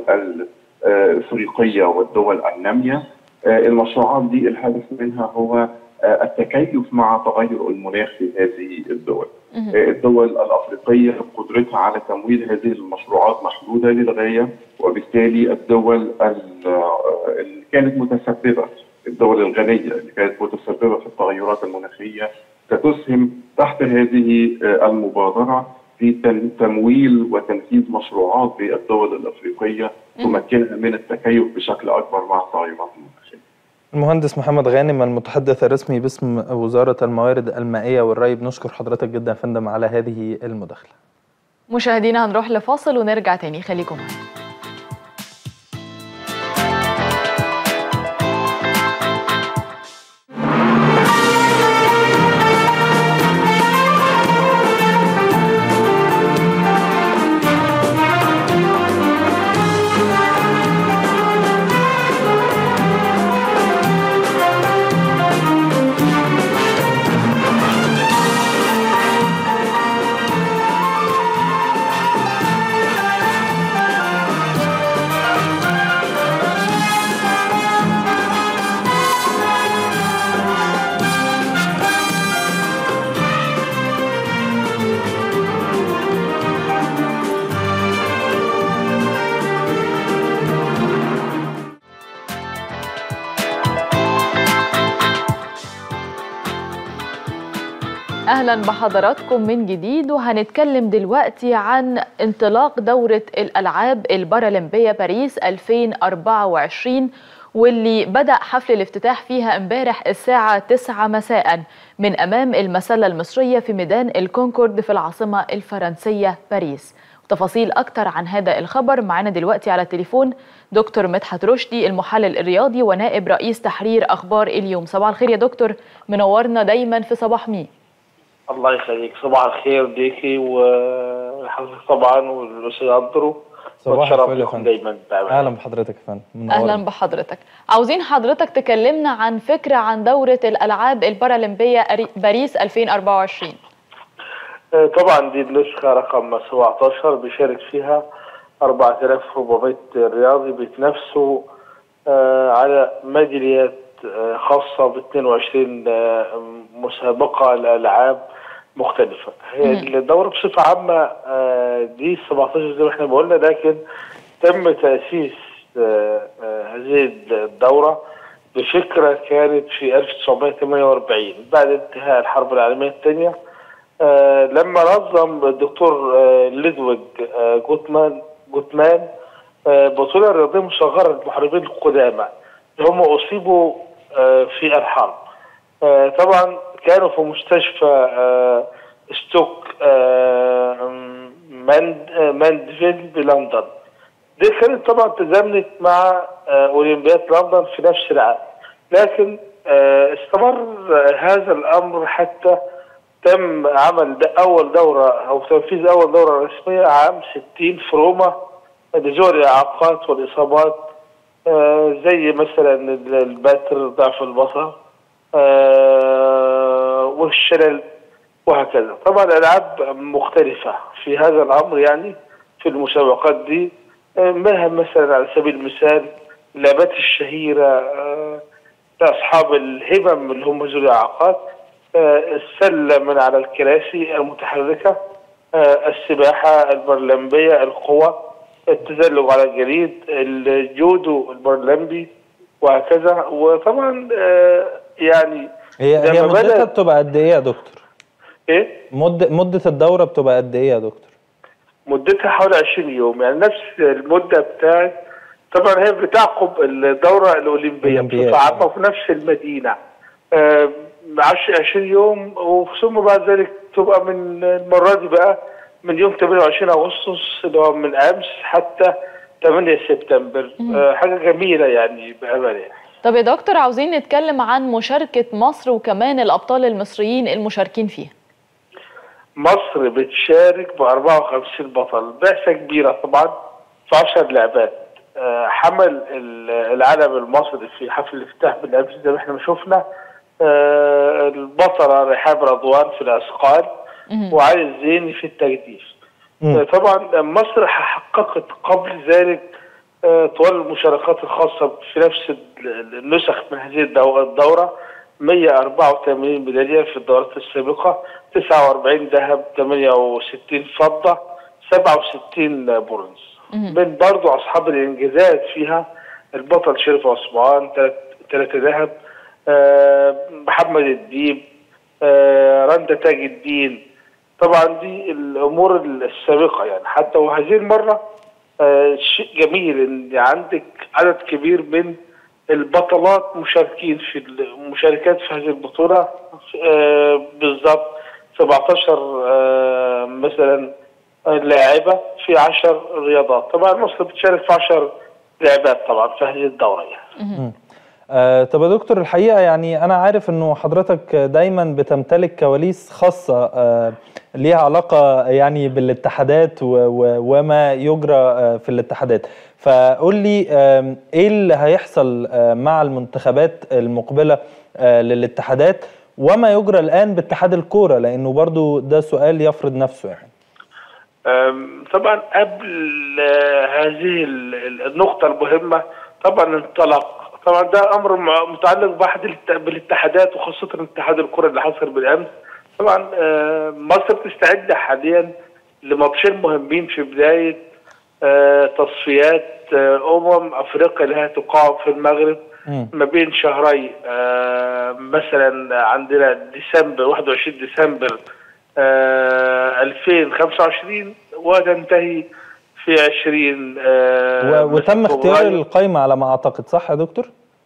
الافريقيه والدول الناميه آه، المشروعات دي الهدف منها هو آه، التكيف مع تغير المناخ في هذه الدول. مهم. آه، الدول الافريقيه قدرتها على تمويل هذه المشروعات محدوده للغايه وبالتالي الدول ال- آه، اللي كانت متسببه الدول الغنيه اللي كانت متسببه في التغيرات المناخيه ستسهم تحت هذه آه، المبادره في تن- تمويل وتنفيذ مشروعات بالدول الافريقيه تمكنها من التكيف بشكل اكبر مع التغيرات المناخيه. المهندس محمد غانم المتحدث الرسمي باسم وزارة الموارد المائية والري بنشكر حضرتك جدا يا فندم على هذه المداخلة مشاهدينا هنروح لفاصل ونرجع تاني خليكم معانا اهلا بحضراتكم من جديد وهنتكلم دلوقتي عن انطلاق دورة الالعاب البارالمبية باريس 2024 واللي بدأ حفل الافتتاح فيها امبارح الساعة 9 مساء من امام المسلة المصرية في ميدان الكونكورد في العاصمة الفرنسية باريس تفاصيل اكتر عن هذا الخبر معانا دلوقتي على التليفون دكتور مدحت رشدي المحلل الرياضي ونائب رئيس تحرير اخبار اليوم صباح الخير يا دكتور منورنا دايما في صباح مين الله يخليك صباح الخير ليكي وحضرتك طبعا والاستاذ اندرو صباح واتشرف الفل يا بكم فندم دايما بأمانة. اهلا بحضرتك يا فندم منورنا. اهلا بحضرتك عاوزين حضرتك تكلمنا عن فكره عن دوره الالعاب البارالمبيه أري- باريس 2024 آه، طبعا دي النسخه رقم 17 بيشارك فيها 4400 رياضي بيتنافسوا آه، على ميداليات آه، خاصه ب 22 آه، مسابقه لالعاب مختلفه هي الدوره بصفه عامه آه، دي 17 زي ما احنا قلنا لكن تم تاسيس آه، آه، هذه الدوره بفكره كانت في 1948 بعد انتهاء الحرب العالميه الثانيه آه، لما نظم الدكتور آه، ليدويج آه، جوتمان جوتمان آه، بطوله رياضيه مصغره للمحاربين القدامى اللي هم اصيبوا آه، في الحرب آه، طبعا كانوا في مستشفى آه، ستوك آه، ماند آه، ماندفيل بلندن دي كانت طبعا تزامنت مع آه، اولمبياد لندن في نفس العام لكن آه، استمر آه، هذا الامر حتى تم عمل ده اول دوره او تنفيذ اول دوره رسميه عام 60 في روما لذوي الاعاقات والاصابات آه، زي مثلا البتر ضعف البصر آه، والشلل وهكذا طبعا الالعاب مختلفه في هذا الامر يعني في المسابقات دي آه، منها مثلا على سبيل المثال اللعبات الشهيره آه، لاصحاب الهمم اللي هم ذوي الاعاقات آه، السله من على الكراسي المتحركه آه، السباحه البرلمبيه القوى التزلج على الجليد الجودو البرلمبي وهكذا وطبعا آه، يعني هي هي لما مدتها بدأت بتبقى قد ايه يا دكتور؟ ايه مدة مدة الدورة بتبقى قد ايه يا دكتور؟ مدتها حوالي 20 يوم يعني نفس المده بتاعت طبعا هي بتعقب الدوره الاولمبيه الأولمبياد. بصفه عامه في نفس المدينه آه، عش- 20 يوم وثم بعد ذلك تبقى من المره دي بقى من يوم 28 اغسطس اللي هو من امس حتى 8 سبتمبر آه، حاجه جميله يعني بامانه يعني. طب يا دكتور عاوزين نتكلم عن مشاركة مصر وكمان الأبطال المصريين المشاركين فيها مصر بتشارك ب 54 بطل بعثة كبيرة طبعا في 10 لعبات آه، حمل ال- العلم المصري في حفل الافتتاح بالامس زي ما احنا ما شفنا آه، البطلة رحاب رضوان في الأثقال وعلي الزيني في التجديف مم. آه، طبعا مصر حققت قبل ذلك آه، طوال المشاركات الخاصة في نفس ال- النسخ من هذه الدو- الدورة 184 ميدالية في الدورات السابقة 49 ذهب 68 فضة 67 برونز من برضو أصحاب الإنجازات فيها البطل شريف عثمان ثلاثة ذهب آه، محمد الديب آه، رندا تاج الدين طبعا دي الامور السابقه يعني حتى وهذه المره آه، شيء جميل ان عندك عدد كبير من البطلات مشاركين في المشاركات في هذه البطوله آه، بالضبط 17 آه، مثلا لاعبه في 10 رياضات طبعا مصر بتشارك في 10 لعبات طبعا في هذه الدوره يعني آه طب يا دكتور الحقيقة يعني أنا عارف إنه حضرتك دايما بتمتلك كواليس خاصة آه ليها علاقة يعني بالاتحادات و و وما يجرى آه في الاتحادات فقول لي آه إيه اللي هيحصل آه مع المنتخبات المقبلة آه للاتحادات وما يجرى الآن باتحاد الكورة لأنه برضو ده سؤال يفرض نفسه يعني أم، طبعا قبل آه، هذه ال- ال- النقطة المهمة طبعا انطلق طبعا ده أمر مع- متعلق بأحد الات- بالاتحادات وخاصة اتحاد الكرة اللي حصل بالأمس طبعا آه، مصر بتستعد حاليا لماتشين مهمين في بداية آه، تصفيات آه، أمم أفريقيا اللي هتقام في المغرب مم. ما بين شهري آه، مثلا عندنا ديسمبر 21 ديسمبر آه، 2025 وتنتهي في 20 آه، و- وتم مثلا اختيار فبراير. القائمة على ما أعتقد صح يا دكتور؟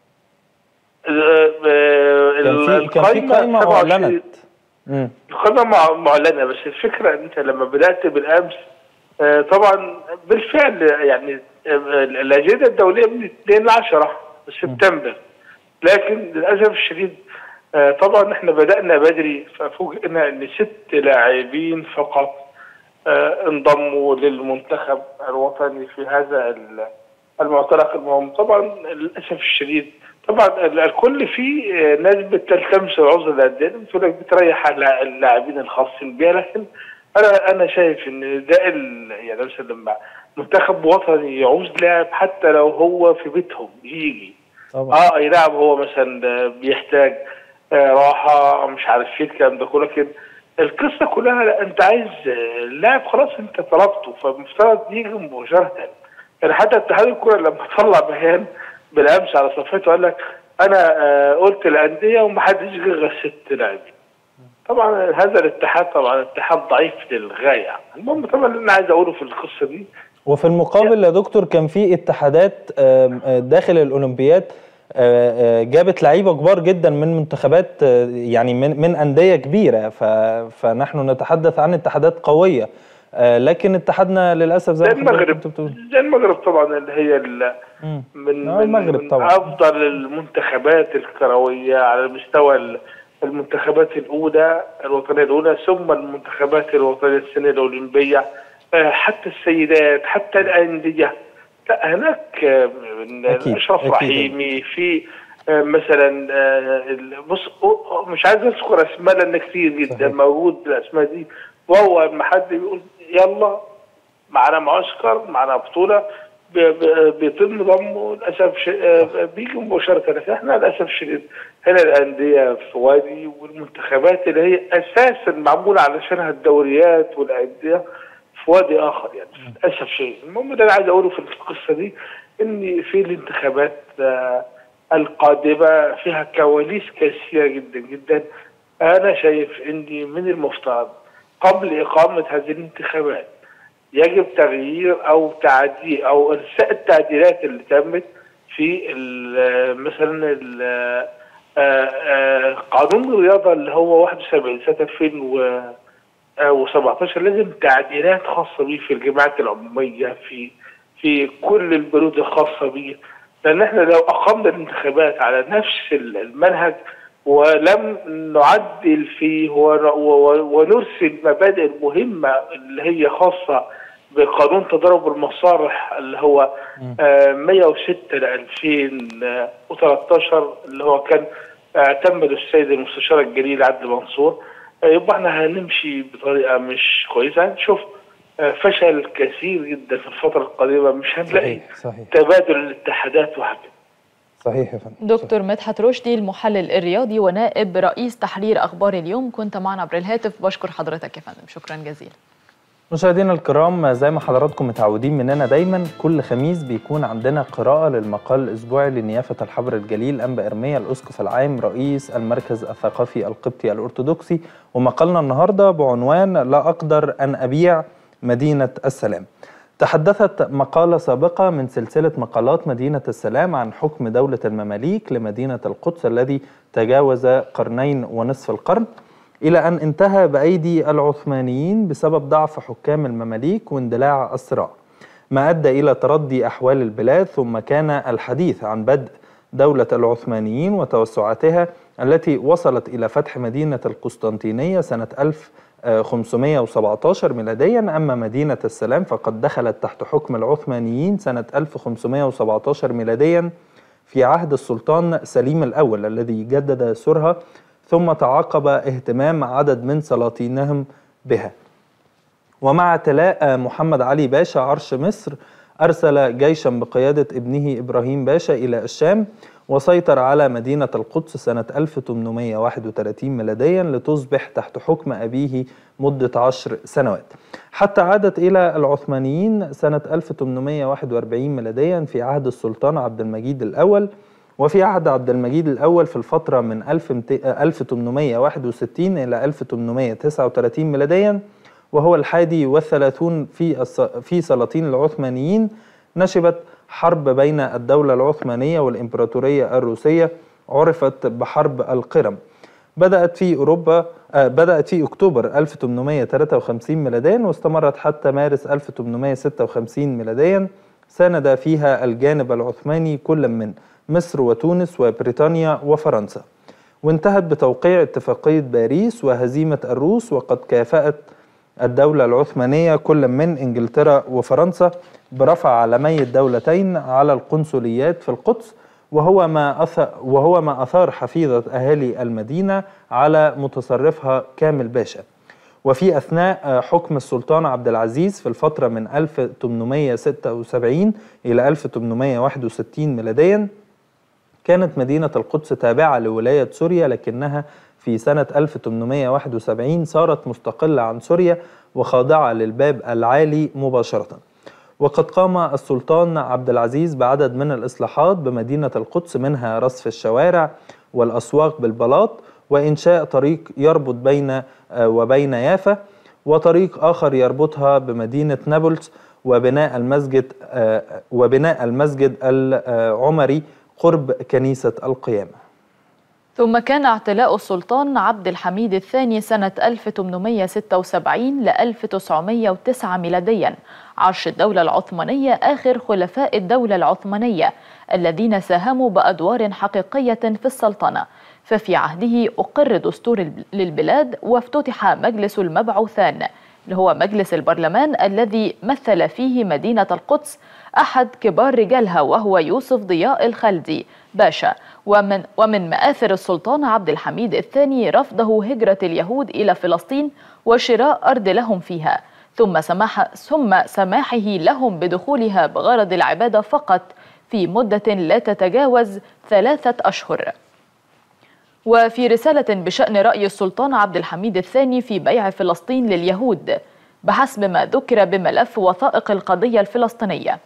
آه، آه، كان في كان في القايمة قائمة 27 أعلنت مم. القائمة مع- معلنة بس الفكرة ان انت لما بدأت بالامس آه، طبعا بالفعل يعني آه، الاجندة الدولية من 2 ل 10 سبتمبر لكن للاسف الشديد آه، طبعا احنا بدأنا بدري ففوجئنا ان ست لاعبين فقط آه، انضموا للمنتخب الوطني في هذا ال- المعترك المهم طبعا للاسف الشديد طبعا ال- الكل فيه آه، ناس بتلتمس العذر الانديه بتقول لك بتريح اللاع- اللاعبين الخاصين بيها لكن انا انا شايف ان ده ال- يعني مثلا لما منتخب وطني يعوز لاعب حتى لو هو في بيتهم يجي طبعا اه اي نعم هو مثلا آه، بيحتاج آه، راحه مش عارف ايه الكلام ده كله لكن القصه كلها لا انت عايز آه، لاعب خلاص انت طلبته فمفترض يجي مباشره يعني حتى اتحاد الكره لما طلع بيان بالامس على صفحته قال لك انا آه، قلت الانديه ومحدش جه غير ست لاعبين طبعا هذا الاتحاد طبعا اتحاد ضعيف للغايه المهم طبعا اللي انا عايز اقوله في القصه دي وفي المقابل يا دكتور كان في اتحادات آم، آه، داخل الاولمبياد آه، آه، جابت لعيبه كبار جدا من منتخبات آه، يعني من من انديه كبيره ف- فنحن نتحدث عن اتحادات قويه آه، لكن اتحادنا للاسف زي زي ما حضرتك المغرب كنت بتقول زي المغرب طبعا اللي هي ال- مم. من, آه، من, المغرب من طبعاً. افضل المنتخبات الكرويه على مستوى ال- المنتخبات الاولى الوطنيه الاولى ثم المنتخبات الوطنيه السنه الاولمبيه آه، حتى السيدات حتى الانديه لا هناك آه، من أكيد، اشرف أكيد. رحيمي في آه، مثلا آه، ال- بص أو- مش عايز اذكر اسماء لان كتير جدا صحيح. موجود الاسماء دي وهو لما حد بيقول يلا معنا معسكر معنا بطوله ب- ب- بيتم ضمه للاسف ش... آه، بيجي مباشره لكن احنا للاسف الشديد هنا الانديه في وادي والمنتخبات اللي هي اساسا معموله علشانها الدوريات والانديه في وادي اخر يعني للاسف الشديد المهم اللي انا عايز اقوله في القصه دي ان في الانتخابات آه، القادمه فيها كواليس كثيره جدا جدا انا شايف ان من المفترض قبل اقامه هذه الانتخابات يجب تغيير او تعديل او ارساء التعديلات اللي تمت في ال- مثلا ال- آه، آه، قانون الرياضه اللي هو 71 سنه 2017 لازم تعديلات خاصه بيه في الجامعات العموميه في في كل البنود الخاصه بيه لان احنا لو اقمنا الانتخابات على نفس المنهج ولم نعدل فيه ون- و- ونرسل المبادئ المهمه اللي هي خاصه بقانون تضارب المصالح اللي هو آه، 106 ل 2013 اللي هو كان اعتمد السيد المستشار الجليل عدلي منصور آه، يبقى احنا هنمشي بطريقه مش كويسه هنشوف آه، فشل كثير جدا في الفتره القادمه مش هنلاقي صحيح صحيح تبادل الاتحادات وهكذا صحيح يا فندم دكتور مدحت رشدي المحلل الرياضي ونائب رئيس تحرير اخبار اليوم كنت معنا عبر الهاتف بشكر حضرتك يا فندم شكرا جزيلا مشاهدينا الكرام زي ما حضراتكم متعودين مننا دايما كل خميس بيكون عندنا قراءة للمقال الأسبوعي لنيافة الحبر الجليل أنبا إرميا الأسقف العام رئيس المركز الثقافي القبطي الأرثوذكسي ومقالنا النهاردة بعنوان لا أقدر أن أبيع مدينة السلام تحدثت مقالة سابقة من سلسلة مقالات مدينة السلام عن حكم دولة المماليك لمدينة القدس الذي تجاوز قرنين ونصف القرن إلى أن انتهى بأيدي العثمانيين بسبب ضعف حكام المماليك واندلاع الصراع ما أدى إلى تردي أحوال البلاد ثم كان الحديث عن بدء دولة العثمانيين وتوسعاتها التي وصلت إلى فتح مدينة القسطنطينية سنة 1517 ميلاديا أما مدينة السلام فقد دخلت تحت حكم العثمانيين سنة 1517 ميلاديا في عهد السلطان سليم الأول الذي جدد سورها ثم تعاقب اهتمام عدد من سلاطينهم بها ومع تلاء محمد علي باشا عرش مصر أرسل جيشا بقيادة ابنه إبراهيم باشا إلى الشام وسيطر على مدينة القدس سنة 1831 ميلاديا لتصبح تحت حكم أبيه مدة عشر سنوات حتى عادت إلى العثمانيين سنة 1841 ميلاديا في عهد السلطان عبد المجيد الأول وفي عهد عبد المجيد الأول في الفترة من 1861 إلى 1839 ميلاديا وهو الحادي والثلاثون في في سلاطين العثمانيين نشبت حرب بين الدولة العثمانية والإمبراطورية الروسية عرفت بحرب القرم بدأت في أوروبا آه بدأت في أكتوبر 1853 ميلاديا واستمرت حتى مارس 1856 ميلاديا ساند فيها الجانب العثماني كل من مصر وتونس وبريطانيا وفرنسا وانتهت بتوقيع اتفاقية باريس وهزيمة الروس وقد كافأت الدولة العثمانية كل من إنجلترا وفرنسا برفع علمي الدولتين على القنصليات في القدس وهو ما أثر وهو ما أثار حفيظة أهالي المدينة على متصرفها كامل باشا وفي أثناء حكم السلطان عبد العزيز في الفترة من 1876 إلى 1861 ميلاديا كانت مدينة القدس تابعة لولاية سوريا لكنها في سنة 1871 صارت مستقلة عن سوريا وخاضعة للباب العالي مباشرة وقد قام السلطان عبد العزيز بعدد من الإصلاحات بمدينة القدس منها رصف الشوارع والأسواق بالبلاط وإنشاء طريق يربط بين وبين يافا وطريق آخر يربطها بمدينة نابلس وبناء المسجد آه، وبناء المسجد العمري قرب كنيسة القيامة ثم كان اعتلاء السلطان عبد الحميد الثاني سنة 1876 ل 1909 ميلاديا عرش الدولة العثمانية آخر خلفاء الدولة العثمانية الذين ساهموا بأدوار حقيقية في السلطنة ففي عهده أقر دستور للبلاد وافتتح مجلس المبعوثان اللي هو مجلس البرلمان الذي مثل فيه مدينة القدس أحد كبار رجالها وهو يوسف ضياء الخلدي باشا ومن, ومن مآثر السلطان عبد الحميد الثاني رفضه هجرة اليهود إلى فلسطين وشراء أرض لهم فيها ثم سماح ثم سماحه لهم بدخولها بغرض العبادة فقط في مدة لا تتجاوز ثلاثة أشهر وفي رسالة بشأن رأي السلطان عبد الحميد الثاني في بيع فلسطين لليهود بحسب ما ذكر بملف وثائق القضية الفلسطينية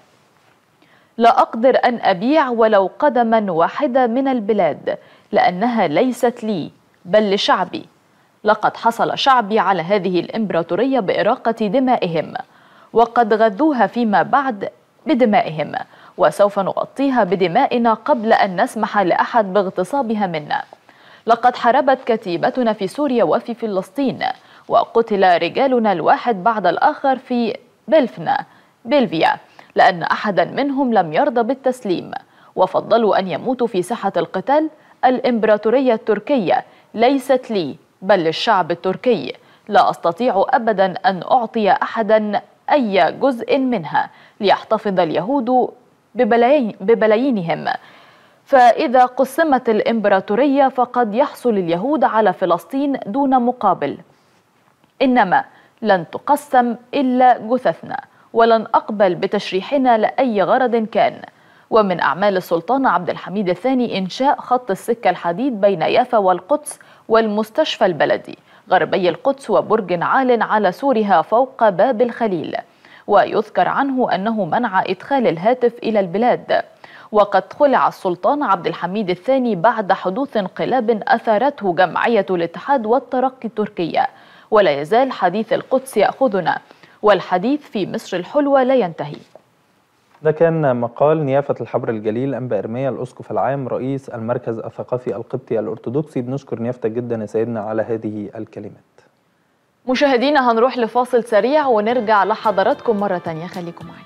لا أقدر أن أبيع ولو قدما واحدة من البلاد لأنها ليست لي بل لشعبي لقد حصل شعبي على هذه الإمبراطورية بإراقة دمائهم وقد غذوها فيما بعد بدمائهم وسوف نغطيها بدمائنا قبل أن نسمح لأحد باغتصابها منا لقد حاربت كتيبتنا في سوريا وفي فلسطين وقتل رجالنا الواحد بعد الآخر في بلفنا بلفيا لأن أحدا منهم لم يرضى بالتسليم وفضلوا أن يموتوا في ساحة القتال الإمبراطورية التركية ليست لي بل للشعب التركي لا أستطيع أبدا أن أعطي أحدا أي جزء منها ليحتفظ اليهود ببلايين ببلايينهم فإذا قسمت الإمبراطورية فقد يحصل اليهود على فلسطين دون مقابل إنما لن تقسم إلا جثثنا ولن أقبل بتشريحنا لأي غرض كان ومن أعمال السلطان عبد الحميد الثاني إنشاء خط السكة الحديد بين يافا والقدس والمستشفى البلدي غربي القدس وبرج عال على سورها فوق باب الخليل ويذكر عنه أنه منع إدخال الهاتف إلى البلاد وقد خلع السلطان عبد الحميد الثاني بعد حدوث انقلاب أثارته جمعية الاتحاد والترقي التركية ولا يزال حديث القدس يأخذنا والحديث في مصر الحلوة لا ينتهي ده كان مقال نيافة الحبر الجليل أنبا إرميا الأسقف العام رئيس المركز الثقافي القبطي الأرثوذكسي بنشكر نيافتك جدا يا سيدنا على هذه الكلمات مشاهدينا هنروح لفاصل سريع ونرجع لحضراتكم مرة تانية خليكم معنا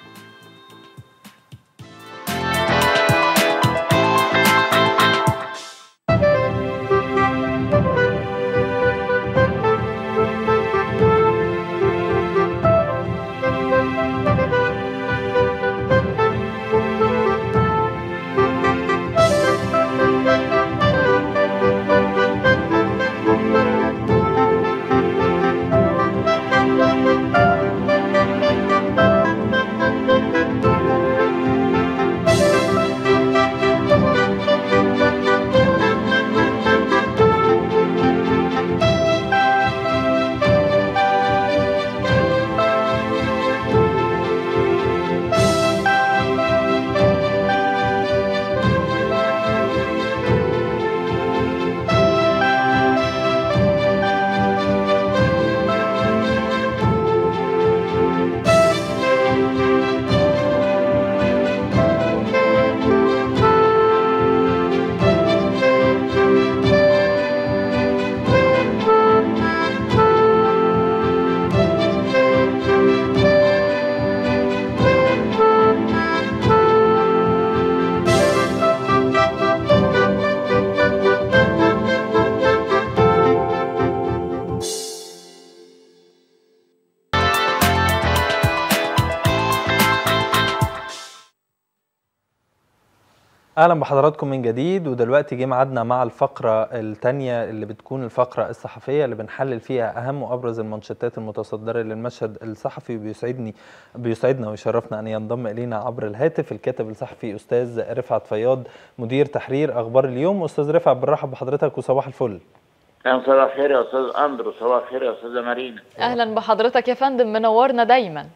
اهلا بحضراتكم من جديد ودلوقتي جه ميعادنا مع الفقره الثانيه اللي بتكون الفقره الصحفيه اللي بنحلل فيها اهم وابرز المانشيتات المتصدره للمشهد الصحفي بيسعدني بيسعدنا ويشرفنا ان ينضم الينا عبر الهاتف الكاتب الصحفي استاذ رفعت فياض مدير تحرير اخبار اليوم استاذ رفعت بنرحب بحضرتك وصباح الفل اهلا صباح الخير يا استاذ اندرو صباح الخير يا استاذه مارينا اهلا بحضرتك يا فندم منورنا دايما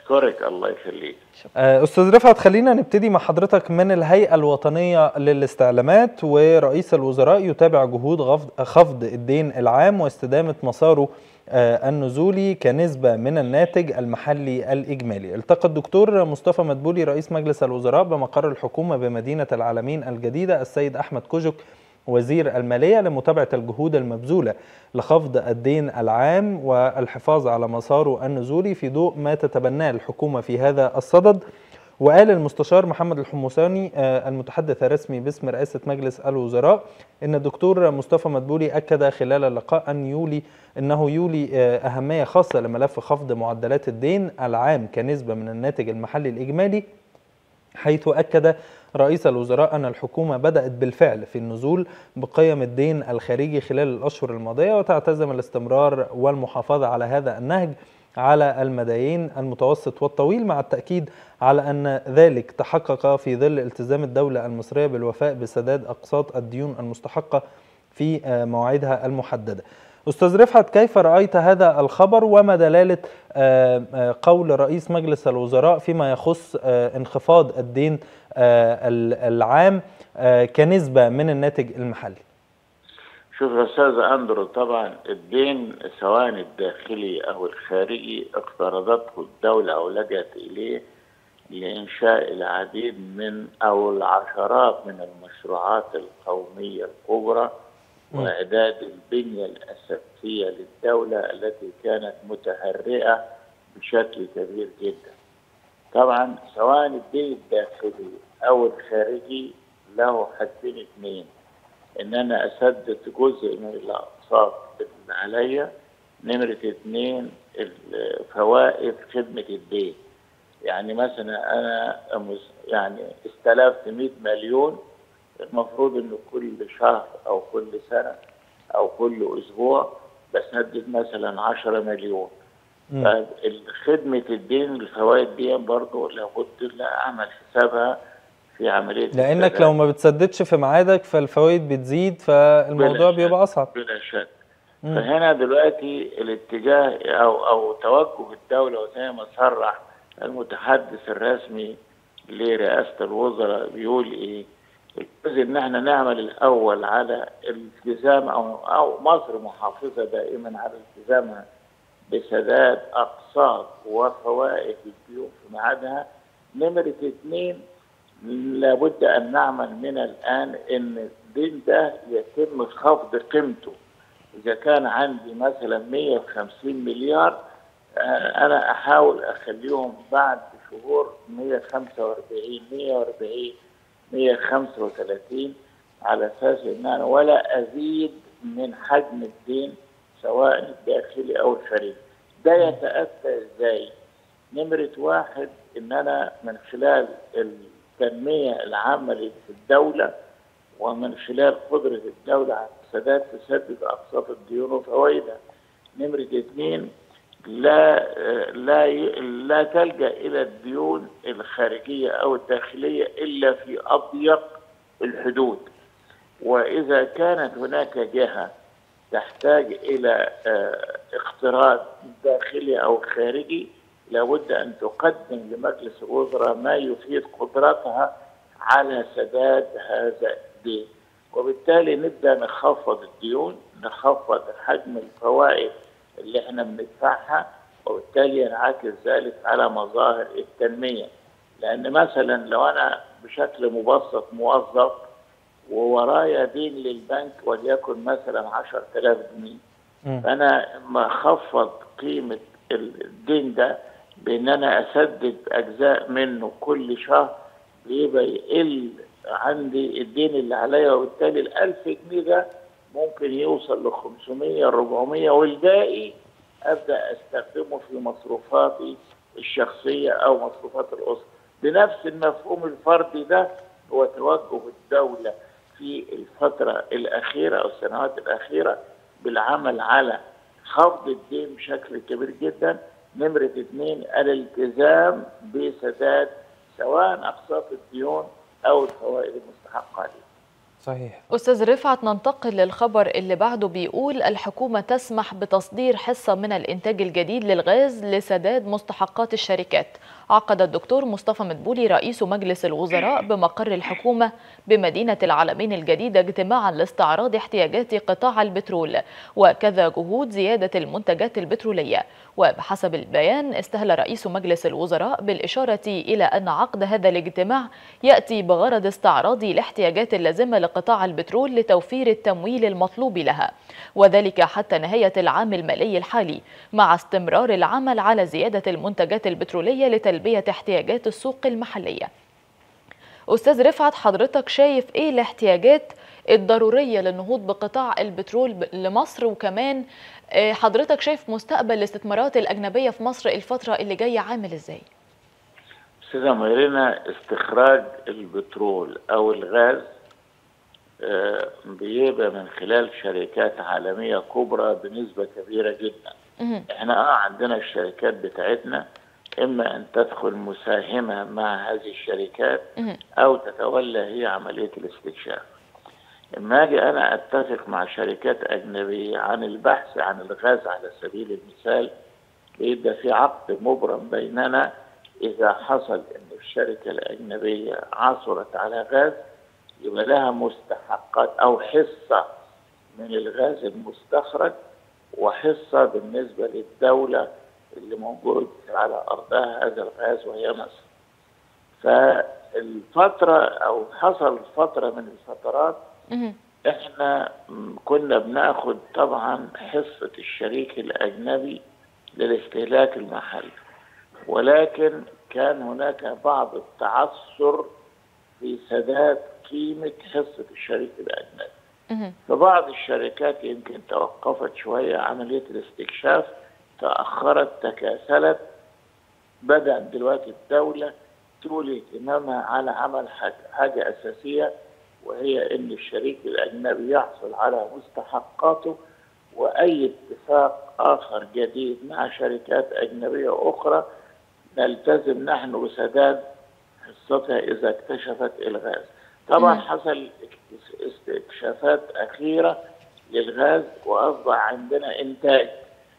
اشكرك الله يخليك آه، استاذ رفعت خلينا نبتدي مع حضرتك من الهيئه الوطنيه للاستعلامات ورئيس الوزراء يتابع جهود غفض- خفض الدين العام واستدامه مساره آه، النزولي كنسبه من الناتج المحلي الاجمالي. التقى الدكتور مصطفى مدبولي رئيس مجلس الوزراء بمقر الحكومه بمدينه العالمين الجديده السيد احمد كوجك وزير الماليه لمتابعه الجهود المبذوله لخفض الدين العام والحفاظ على مساره النزولي في ضوء ما تتبناه الحكومه في هذا الصدد وقال المستشار محمد الحمصاني آه، المتحدث الرسمي باسم رئاسه مجلس الوزراء ان الدكتور مصطفى مدبولي اكد خلال اللقاء ان يولي انه يولي آه، اهميه خاصه لملف خفض معدلات الدين العام كنسبه من الناتج المحلي الاجمالي حيث أكد رئيس الوزراء أن الحكومة بدأت بالفعل في النزول بقيم الدين الخارجي خلال الأشهر الماضية وتعتزم الاستمرار والمحافظة على هذا النهج على المديين المتوسط والطويل مع التأكيد على أن ذلك تحقق في ظل التزام الدولة المصرية بالوفاء بسداد أقساط الديون المستحقة في آه، مواعيدها المحددة أستاذ رفعت كيف رأيت هذا الخبر وما دلالة آه، آه، قول رئيس مجلس الوزراء فيما يخص آه، انخفاض الدين آه، ال- العام آه، كنسبة من الناتج المحلي شوف يا استاذ اندرو طبعا الدين سواء الداخلي او الخارجي اقترضته الدوله او لجأت اليه لانشاء العديد من او العشرات من المشروعات القوميه الكبرى واعداد البنيه الاساسيه للدوله التي كانت متهرئه بشكل كبير جدا. طبعا سواء الدين الداخلي او الخارجي له حدين اثنين ان انا اسدد جزء من الاقساط اللي عليا نمرة اتنين الفوائد خدمة الدين يعني مثلا انا مس- يعني استلفت 100 مليون المفروض انه كل شهر او كل سنة او كل اسبوع بسدد مثلا 10 مليون مم. فخدمة الدين الفوائد دي برضه لابد لا اعمل حسابها في عملية لأنك السداد. لو ما بتسددش في ميعادك فالفوائد بتزيد فالموضوع بلا بيبقى شك. أصعب بلا شك مم. فهنا دلوقتي الاتجاه او او توجه الدوله وزي ما صرح المتحدث الرسمي لرئاسه الوزراء بيقول ايه؟ الجزء ان احنا نعمل الاول على الالتزام او او مصر محافظه دائما على التزامها بسداد اقساط وفوائد الديون في ميعادها نمره اثنين لابد ان نعمل من الان ان الدين ده يتم خفض قيمته اذا كان عندي مثلا 150 مليار آه، انا احاول اخليهم بعد شهور 145 140 135 على اساس ان انا ولا ازيد من حجم الدين سواء الداخلي او الخارجي ده يتاتى ازاي نمره واحد ان انا من خلال التنميه العامه اللي في الدوله ومن خلال قدرة الدولة على السداد تسدد أقساط الديون وفوائدها. نمرة اثنين لا لا ي- لا تلجأ إلى الديون الخارجية أو الداخلية إلا في أضيق الحدود. وإذا كانت هناك جهة تحتاج إلى آه، اقتراض داخلي أو خارجي لابد أن تقدم لمجلس الوزراء ما يفيد قدرتها على سداد هذا الدين وبالتالي نبدأ نخفض الديون نخفض حجم الفوائد اللي احنا بندفعها وبالتالي ينعكس ذلك على مظاهر التنمية لأن مثلا لو أنا بشكل مبسط موظف وورايا دين للبنك وليكن مثلا 10000 جنيه مم. فانا اما اخفض قيمه الدين ده بان انا اسدد اجزاء منه كل شهر بيبقى يقل عندي الدين اللي عليا وبالتالي ال 1000 جنيه ده ممكن يوصل ل 500 400 والباقي ابدا استخدمه في مصروفاتي الشخصيه او مصروفات الاسره بنفس المفهوم الفردي ده هو توجه الدوله في الفتره الاخيره او السنوات الاخيره بالعمل على خفض الدين بشكل كبير جدا نمرة اثنين الالتزام بسداد سواء أقساط الديون أو الفوائد المستحقة عليه صحيح أستاذ رفعت ننتقل للخبر اللي بعده بيقول الحكومة تسمح بتصدير حصة من الإنتاج الجديد للغاز لسداد مستحقات الشركات عقد الدكتور مصطفى مدبولي رئيس مجلس الوزراء بمقر الحكومة بمدينة العالمين الجديدة اجتماعا لاستعراض احتياجات قطاع البترول وكذا جهود زيادة المنتجات البترولية وبحسب البيان استهل رئيس مجلس الوزراء بالإشارة إلى أن عقد هذا الاجتماع يأتي بغرض استعراض الاحتياجات اللازمة لقطاع البترول لتوفير التمويل المطلوب لها وذلك حتى نهاية العام المالي الحالي مع استمرار العمل على زيادة المنتجات البترولية لتلبية احتياجات السوق المحلية أستاذ رفعت حضرتك شايف إيه الاحتياجات الضرورية للنهوض بقطاع البترول لمصر وكمان حضرتك شايف مستقبل الاستثمارات الأجنبية في مصر الفترة اللي جاية عامل إزاي؟ أستاذة ميرينا استخراج البترول أو الغاز بيبقى من خلال شركات عالمية كبرى بنسبة كبيرة جدا احنا اه عندنا الشركات بتاعتنا اما ان تدخل مساهمة مع هذه الشركات او تتولى هي عملية الاستكشاف اما اجي انا اتفق مع شركات اجنبية عن البحث عن الغاز على سبيل المثال بيبقى في عقد مبرم بيننا اذا حصل ان الشركة الاجنبية عثرت على غاز يبقى لها مستحقات او حصه من الغاز المستخرج وحصه بالنسبه للدوله اللي موجود على ارضها هذا الغاز وهي مصر. فالفتره او حصل فتره من الفترات احنا كنا بناخد طبعا حصه الشريك الاجنبي للاستهلاك المحلي ولكن كان هناك بعض التعثر في سداد قيمة حصة الشريك الأجنبي فبعض الشركات يمكن توقفت شوية عملية الاستكشاف تأخرت تكاسلت بدأ دلوقتي الدولة تولي اهتمامها على عمل حاجة, حاجة أساسية وهي إن الشريك الأجنبي يحصل على مستحقاته وأي اتفاق آخر جديد مع شركات أجنبية أخرى نلتزم نحن بسداد حصتها إذا اكتشفت الغاز طبعا مم. حصل استكشافات أخيرة للغاز وأصبح عندنا إنتاج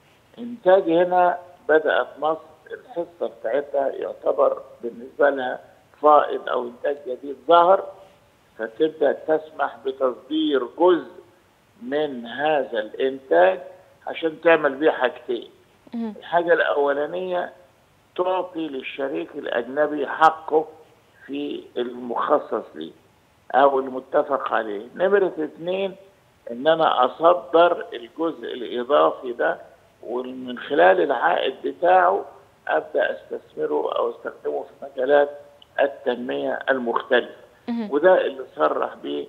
إنتاج هنا بدأت مصر الحصة بتاعتها يعتبر بالنسبة لها فائض أو إنتاج جديد ظهر فتبدأ تسمح بتصدير جزء من هذا الإنتاج عشان تعمل بيه حاجتين مم. الحاجة الأولانية تعطي للشريك الأجنبي حقه في المخصص ليه او المتفق عليه نمرة اثنين ان انا اصدر الجزء الاضافي ده ومن خلال العائد بتاعه ابدا استثمره او استخدمه في مجالات التنمية المختلفة وده اللي صرح به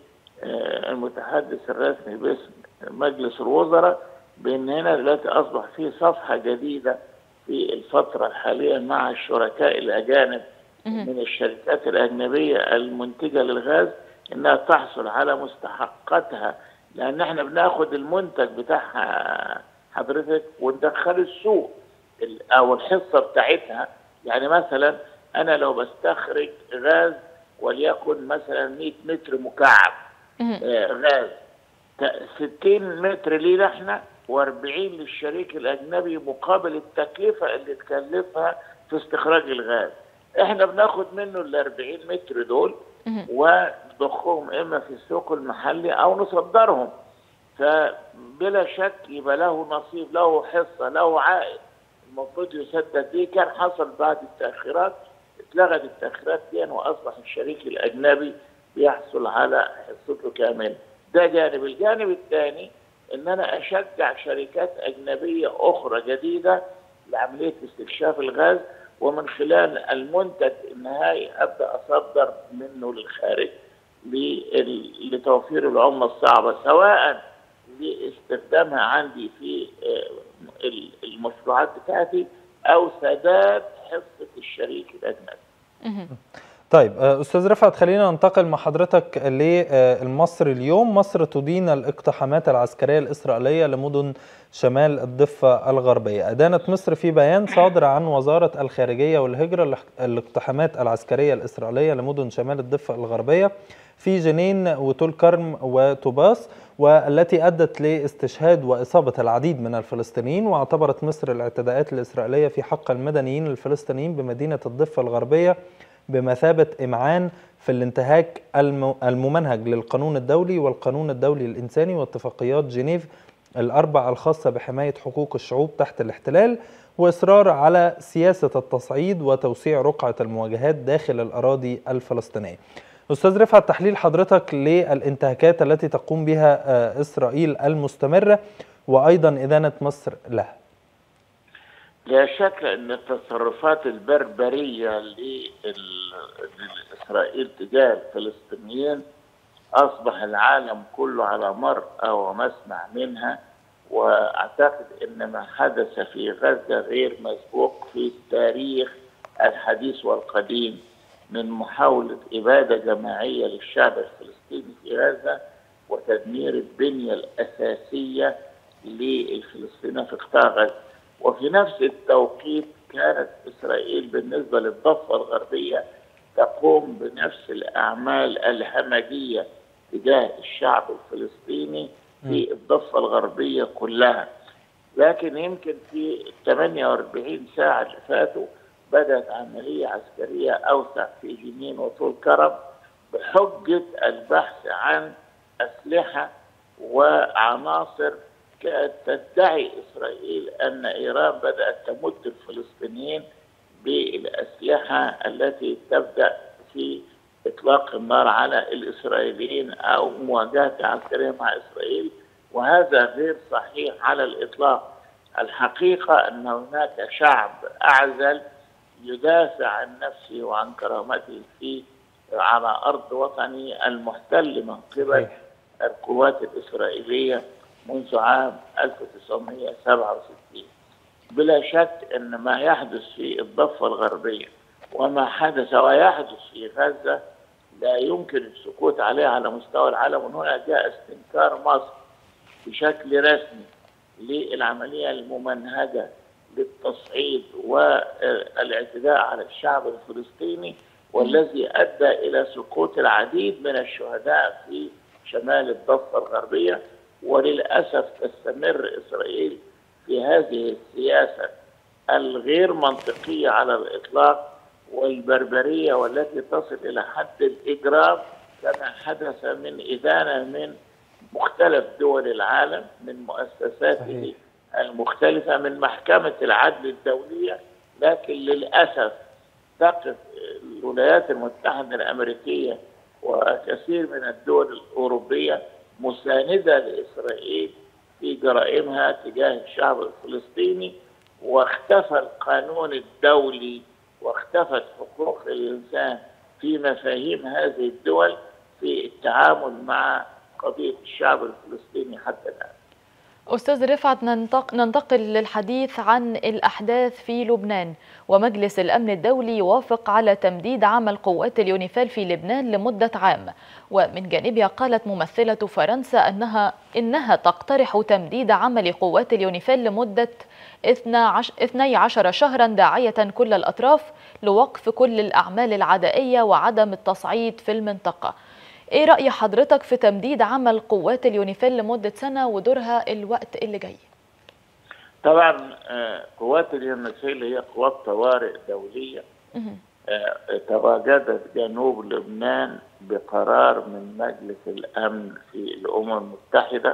المتحدث الرسمي باسم مجلس الوزراء بان هنا دلوقتي اصبح في صفحة جديدة في الفترة الحالية مع الشركاء الاجانب من الشركات الأجنبية المنتجة للغاز إنها تحصل على مستحقاتها لأن إحنا بناخد المنتج بتاعها حضرتك وندخله السوق أو الحصة بتاعتها يعني مثلا أنا لو بستخرج غاز وليكن مثلا 100 متر مكعب آه غاز 60 متر لينا احنا و40 للشريك الأجنبي مقابل التكلفة اللي تكلفها في استخراج الغاز احنا بناخد منه ال 40 متر دول ونضخهم اما في السوق المحلي او نصدرهم فبلا شك يبقى له نصيب له حصه له عائد المفروض يسدد دي كان حصل بعد التاخيرات اتلغت التاخيرات دي واصبح الشريك الاجنبي بيحصل على حصته كامله ده جانب الجانب الثاني ان انا اشجع شركات اجنبيه اخرى جديده لعمليه استكشاف الغاز ومن خلال المنتج النهائي ابدا اصدر منه للخارج لتوفير العمله الصعبه سواء لاستخدامها عندي في المشروعات بتاعتي او سداد حصه الشريك الاجنبي. طيب استاذ رفعت خلينا ننتقل مع حضرتك لمصر اليوم مصر تدين الاقتحامات العسكريه الاسرائيليه لمدن شمال الضفه الغربيه ادانت مصر في بيان صادر عن وزاره الخارجيه والهجره الاقتحامات العسكريه الاسرائيليه لمدن شمال الضفه الغربيه في جنين وطول كرم وطوباس والتي أدت لاستشهاد وإصابة العديد من الفلسطينيين واعتبرت مصر الاعتداءات الإسرائيلية في حق المدنيين الفلسطينيين بمدينة الضفة الغربية بمثابة إمعان في الانتهاك الممنهج للقانون الدولي والقانون الدولي الإنساني واتفاقيات جنيف الأربع الخاصة بحماية حقوق الشعوب تحت الاحتلال وإصرار على سياسة التصعيد وتوسيع رقعة المواجهات داخل الأراضي الفلسطينية أستاذ رفعت تحليل حضرتك للانتهاكات التي تقوم بها إسرائيل المستمرة وأيضا إدانة مصر لها لا شك أن التصرفات البربرية لإسرائيل تجاه الفلسطينيين أصبح العالم كله على مرأى ومسمع منها وأعتقد أن ما حدث في غزة غير مسبوق في التاريخ الحديث والقديم من محاولة إبادة جماعية للشعب الفلسطيني في غزة وتدمير البنية الأساسية للفلسطينيين في قطاع غزة وفي نفس التوقيت كانت إسرائيل بالنسبة للضفة الغربية تقوم بنفس الأعمال الهمجية تجاه الشعب الفلسطيني في الضفة الغربية كلها لكن يمكن في 48 ساعة اللي فاتوا بدأت عملية عسكرية أوسع في جنين وطول كرم بحجة البحث عن أسلحة وعناصر كانت تدعي إسرائيل أن إيران بدأت تمد الفلسطينيين بالأسلحة التي تبدأ في إطلاق النار على الإسرائيليين أو مواجهة عسكرية مع إسرائيل وهذا غير صحيح على الإطلاق الحقيقة أن هناك شعب أعزل يدافع عن نفسه وعن كرامته في على أرض وطني المحتل من قبل القوات الإسرائيلية منذ عام 1967 بلا شك أن ما يحدث في الضفة الغربية وما حدث ويحدث في غزة لا يمكن السكوت عليه على مستوى العالم وهنا جاء استنكار مصر بشكل رسمي للعملية الممنهجة للتصعيد والاعتداء على الشعب الفلسطيني والذي أدى إلى سقوط العديد من الشهداء في شمال الضفة الغربية وللأسف تستمر إسرائيل في هذه السياسة الغير منطقية على الإطلاق والبربرية والتي تصل إلى حد الإجرام كما حدث من إدانة من مختلف دول العالم من مؤسساته المختلفة من محكمة العدل الدولية لكن للأسف تقف الولايات المتحدة الأمريكية وكثير من الدول الأوروبية مساندة لإسرائيل في جرائمها تجاه الشعب الفلسطيني واختفى القانون الدولي واختفت حقوق الإنسان في مفاهيم هذه الدول في التعامل مع قضية الشعب الفلسطيني حتى الآن أستاذ رفعت ننتقل للحديث عن الأحداث في لبنان ومجلس الأمن الدولي يوافق على تمديد عمل قوات اليونيفيل في لبنان لمدة عام ومن جانبها قالت ممثلة فرنسا أنها إنها تقترح تمديد عمل قوات اليونيفيل لمدة 12 شهرا داعية كل الأطراف لوقف كل الأعمال العدائية وعدم التصعيد في المنطقة ايه رأي حضرتك في تمديد عمل قوات اليونيفيل لمدة سنة ودورها الوقت اللي جاي طبعا قوات اليونيفيل هي قوات طوارئ دولية تواجدت جنوب لبنان بقرار من مجلس الأمن في الأمم المتحدة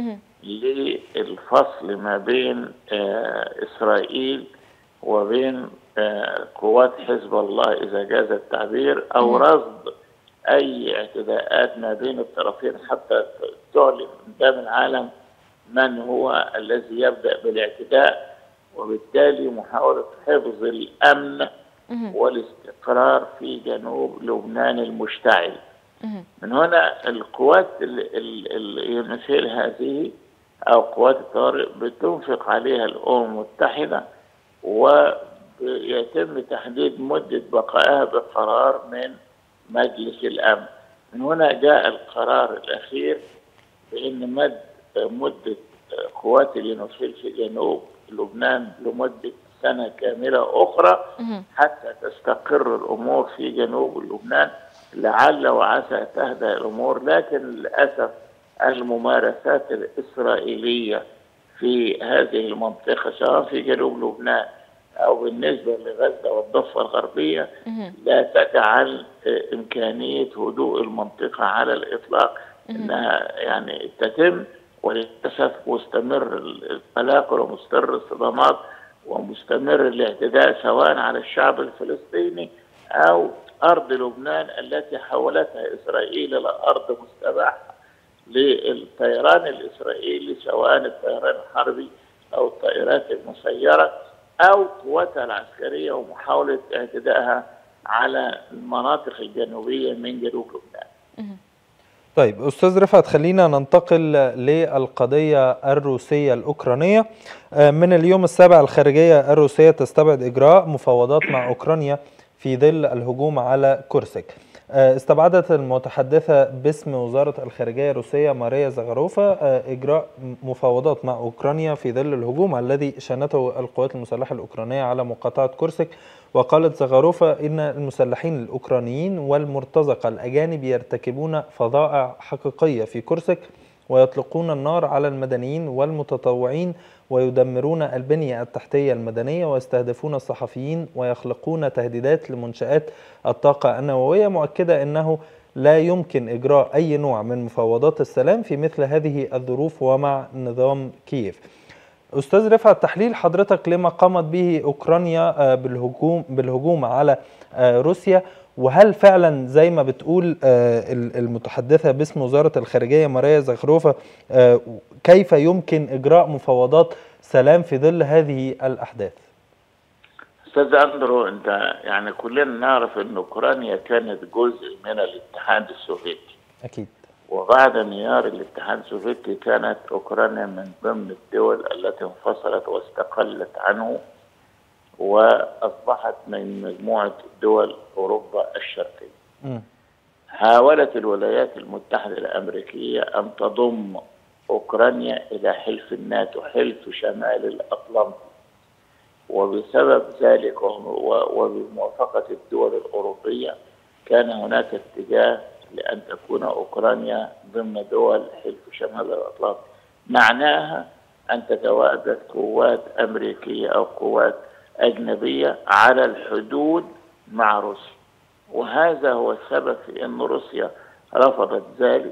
للفصل ما بين إسرائيل وبين قوات حزب الله إذا جاز التعبير أو رصد اي اعتداءات ما بين الطرفين حتى تعلن قدام العالم من هو الذي يبدا بالاعتداء وبالتالي محاوله حفظ الامن والاستقرار في جنوب لبنان المشتعل. من هنا القوات اليونيفيل هذه او قوات الطوارئ بتنفق عليها الامم المتحده ويتم تحديد مده بقائها بقرار من مجلس الأمن من هنا جاء القرار الأخير بأن مد مدة قوات اليونيفيل في جنوب لبنان لمدة سنة كاملة أخرى حتى تستقر الأمور في جنوب لبنان لعل وعسى تهدى الامور لكن للاسف الممارسات الاسرائيليه في هذه المنطقه سواء في جنوب لبنان او بالنسبه لغزه والضفه الغربيه لا تجعل امكانيه هدوء المنطقه على الاطلاق انها يعني تتم وللاسف مستمر التلاقل ومستمر الصدمات ومستمر الاعتداء سواء على الشعب الفلسطيني او ارض لبنان التي حولتها اسرائيل الى ارض مستباحه للطيران الاسرائيلي سواء الطيران الحربي او الطائرات المسيره او قواتها العسكريه ومحاوله اعتدائها على المناطق الجنوبيه من جنوب لبنان. طيب استاذ رفعت خلينا ننتقل للقضيه الروسيه الاوكرانيه من اليوم السابع الخارجيه الروسيه تستبعد اجراء مفاوضات مع اوكرانيا في ظل الهجوم على كورسك استبعدت المتحدثة باسم وزارة الخارجية الروسية ماريا زغاروفا إجراء مفاوضات مع أوكرانيا في ظل الهجوم الذي شنته القوات المسلحة الأوكرانية على مقاطعة كورسك وقالت زغاروفا إن المسلحين الأوكرانيين والمرتزقة الأجانب يرتكبون فظائع حقيقية في كورسك ويطلقون النار على المدنيين والمتطوعين ويدمرون البنية التحتية المدنية ويستهدفون الصحفيين ويخلقون تهديدات لمنشآت الطاقة النووية مؤكدة أنه لا يمكن إجراء أي نوع من مفاوضات السلام في مثل هذه الظروف ومع نظام كييف أستاذ رفعت تحليل حضرتك لما قامت به أوكرانيا بالهجوم, بالهجوم على روسيا وهل فعلا زي ما بتقول المتحدثة باسم وزارة الخارجية ماريا زغروفا كيف يمكن إجراء مفاوضات سلام في ظل هذه الأحداث أستاذ أندرو أنت يعني كلنا نعرف أن أوكرانيا كانت جزء من الاتحاد السوفيتي أكيد وبعد انهيار الاتحاد السوفيتي كانت أوكرانيا من ضمن الدول التي انفصلت واستقلت عنه واصبحت من مجموعه دول اوروبا الشرقيه. م. حاولت الولايات المتحده الامريكيه ان تضم اوكرانيا الى حلف الناتو، حلف شمال الاطلنطي. وبسبب ذلك وبموافقه الدول الاوروبيه كان هناك اتجاه لان تكون اوكرانيا ضمن دول حلف شمال الاطلنطي. معناها ان تتواجد قوات امريكيه او قوات أجنبية على الحدود مع روسيا وهذا هو السبب في أن روسيا رفضت ذلك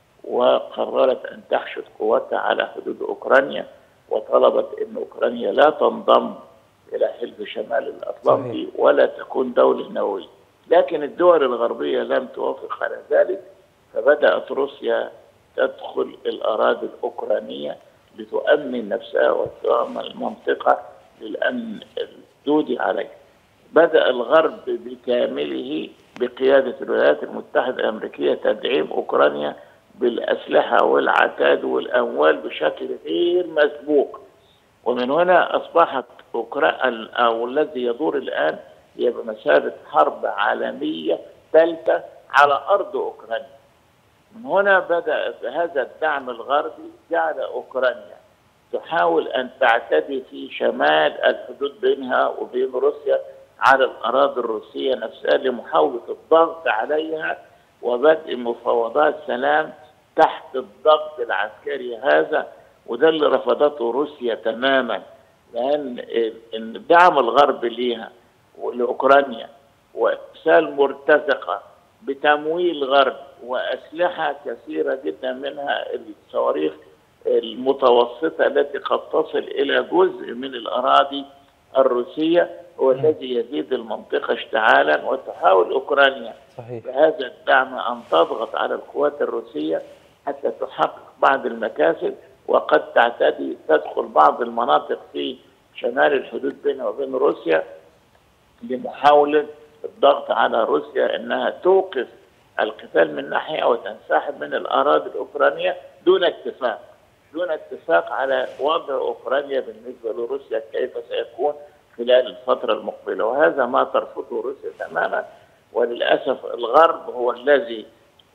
وقررت أن تحشد قواتها على حدود أوكرانيا وطلبت أن أوكرانيا لا تنضم إلى حلف شمال الأطلنطي ولا تكون دولة نووية لكن الدول الغربية لم توافق على ذلك فبدأت روسيا تدخل الأراضي الأوكرانية لتؤمن نفسها وتؤمن المنطقة للأمن الدودي عليه بدأ الغرب بكامله بقيادة الولايات المتحدة الأمريكية تدعيم أوكرانيا بالأسلحة والعتاد والأموال بشكل غير مسبوق ومن هنا أصبحت أوكرانيا أو الذي يدور الآن هي بمثابة حرب عالمية ثالثة على أرض أوكرانيا من هنا بدأ هذا الدعم الغربي جعل أوكرانيا تحاول أن تعتدي في شمال الحدود بينها وبين روسيا على الأراضي الروسية نفسها لمحاولة الضغط عليها وبدء مفاوضات سلام تحت الضغط العسكري هذا وده اللي رفضته روسيا تماما لأن الدعم الغرب ليها ولأوكرانيا وإرسال مرتزقة بتمويل غرب وأسلحة كثيرة جدا منها الصواريخ المتوسطة التي قد تصل إلى جزء من الأراضي الروسية هو الذي يزيد المنطقة اشتعالا وتحاول أوكرانيا صحيح. بهذا الدعم أن تضغط على القوات الروسية حتى تحقق بعض المكاسب وقد تعتدي تدخل بعض المناطق في شمال الحدود بينها وبين روسيا لمحاولة الضغط على روسيا أنها توقف القتال من ناحية وتنسحب من الأراضي الأوكرانية دون اتفاق دون اتفاق على وضع اوكرانيا بالنسبه لروسيا كيف سيكون خلال الفتره المقبله وهذا ما ترفضه روسيا تماما وللاسف الغرب هو الذي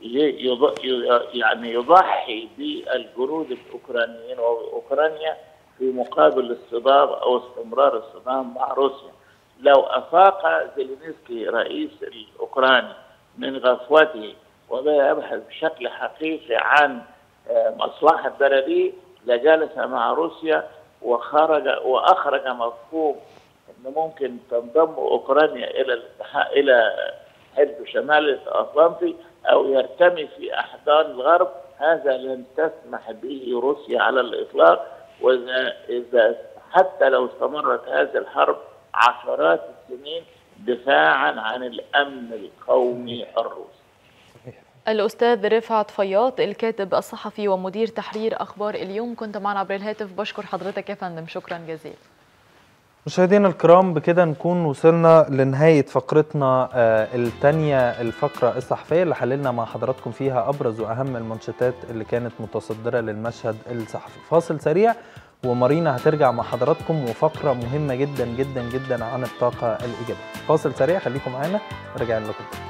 يعني يضحي بالجنود الاوكرانيين واوكرانيا في مقابل الصدام او استمرار الصدام مع روسيا لو افاق زيلينسكي رئيس الاوكراني من غفوته وبدأ يبحث بشكل حقيقي عن آه، مصلحة بلده لجلس مع روسيا وخرج وأخرج مفهوم أنه ممكن تنضم أوكرانيا إلى الاتحاد إلى حزب شمال الأطلنطي أو يرتمي في أحضان الغرب هذا لن تسمح به روسيا على الإطلاق وإذا إذا حتى لو استمرت هذه الحرب عشرات السنين دفاعا عن الأمن القومي الروسي الأستاذ رفعت فياض الكاتب الصحفي ومدير تحرير أخبار اليوم كنت معنا عبر الهاتف بشكر حضرتك يا فندم شكرا جزيلا مشاهدينا الكرام بكده نكون وصلنا لنهاية فقرتنا آه، التانية الفقرة الصحفية اللي حللنا مع حضراتكم فيها أبرز وأهم المانشيتات اللي كانت متصدرة للمشهد الصحفي فاصل سريع ومارينا هترجع مع حضراتكم وفقرة مهمة جدا جدا جدا عن الطاقة الإيجابية فاصل سريع خليكم معانا راجعين لكم تاني.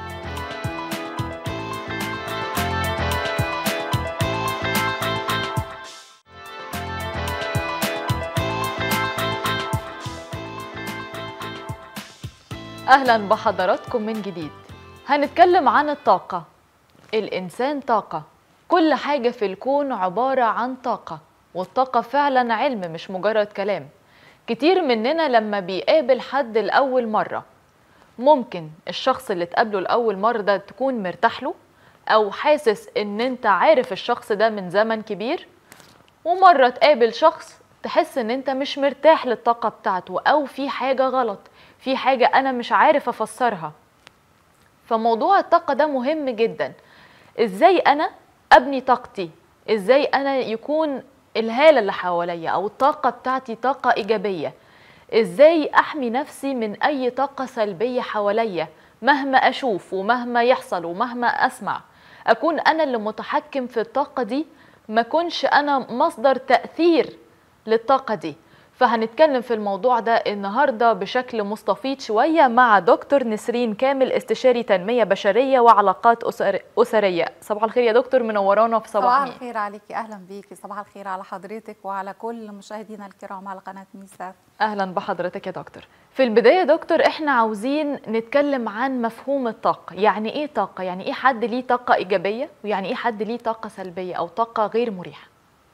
أهلا بحضراتكم من جديد هنتكلم عن الطاقة الإنسان طاقة كل حاجة في الكون عبارة عن طاقة والطاقة فعلا علم مش مجرد كلام كتير مننا لما بيقابل حد لأول مرة ممكن الشخص اللي تقابله لأول مرة ده تكون مرتاح له أو حاسس إن أنت عارف الشخص ده من زمن كبير ومرة تقابل شخص تحس إن أنت مش مرتاح للطاقة بتاعته أو في حاجة غلط في حاجة أنا مش عارف أفسرها فموضوع الطاقة ده مهم جدا إزاي أنا أبني طاقتي إزاي أنا يكون الهالة اللي حواليا أو الطاقة بتاعتي طاقة إيجابية إزاي أحمي نفسي من أي طاقة سلبية حواليا مهما أشوف ومهما يحصل ومهما أسمع أكون أنا اللي متحكم في الطاقة دي ما كنش أنا مصدر تأثير للطاقة دي فهنتكلم في الموضوع ده النهارده بشكل مستفيض شويه مع دكتور نسرين كامل استشاري تنميه بشريه وعلاقات أسر... اسريه صباح الخير يا دكتور منورانا في صباح صباح مين الخير عليكي اهلا بيكي صباح الخير على حضرتك وعلى كل مشاهدينا الكرام على قناه ميسات اهلا بحضرتك يا دكتور في البدايه يا دكتور احنا عاوزين نتكلم عن مفهوم الطاقه يعني ايه طاقه يعني ايه حد ليه طاقه ايجابيه ويعني ايه حد ليه طاقه سلبيه او طاقه غير مريحه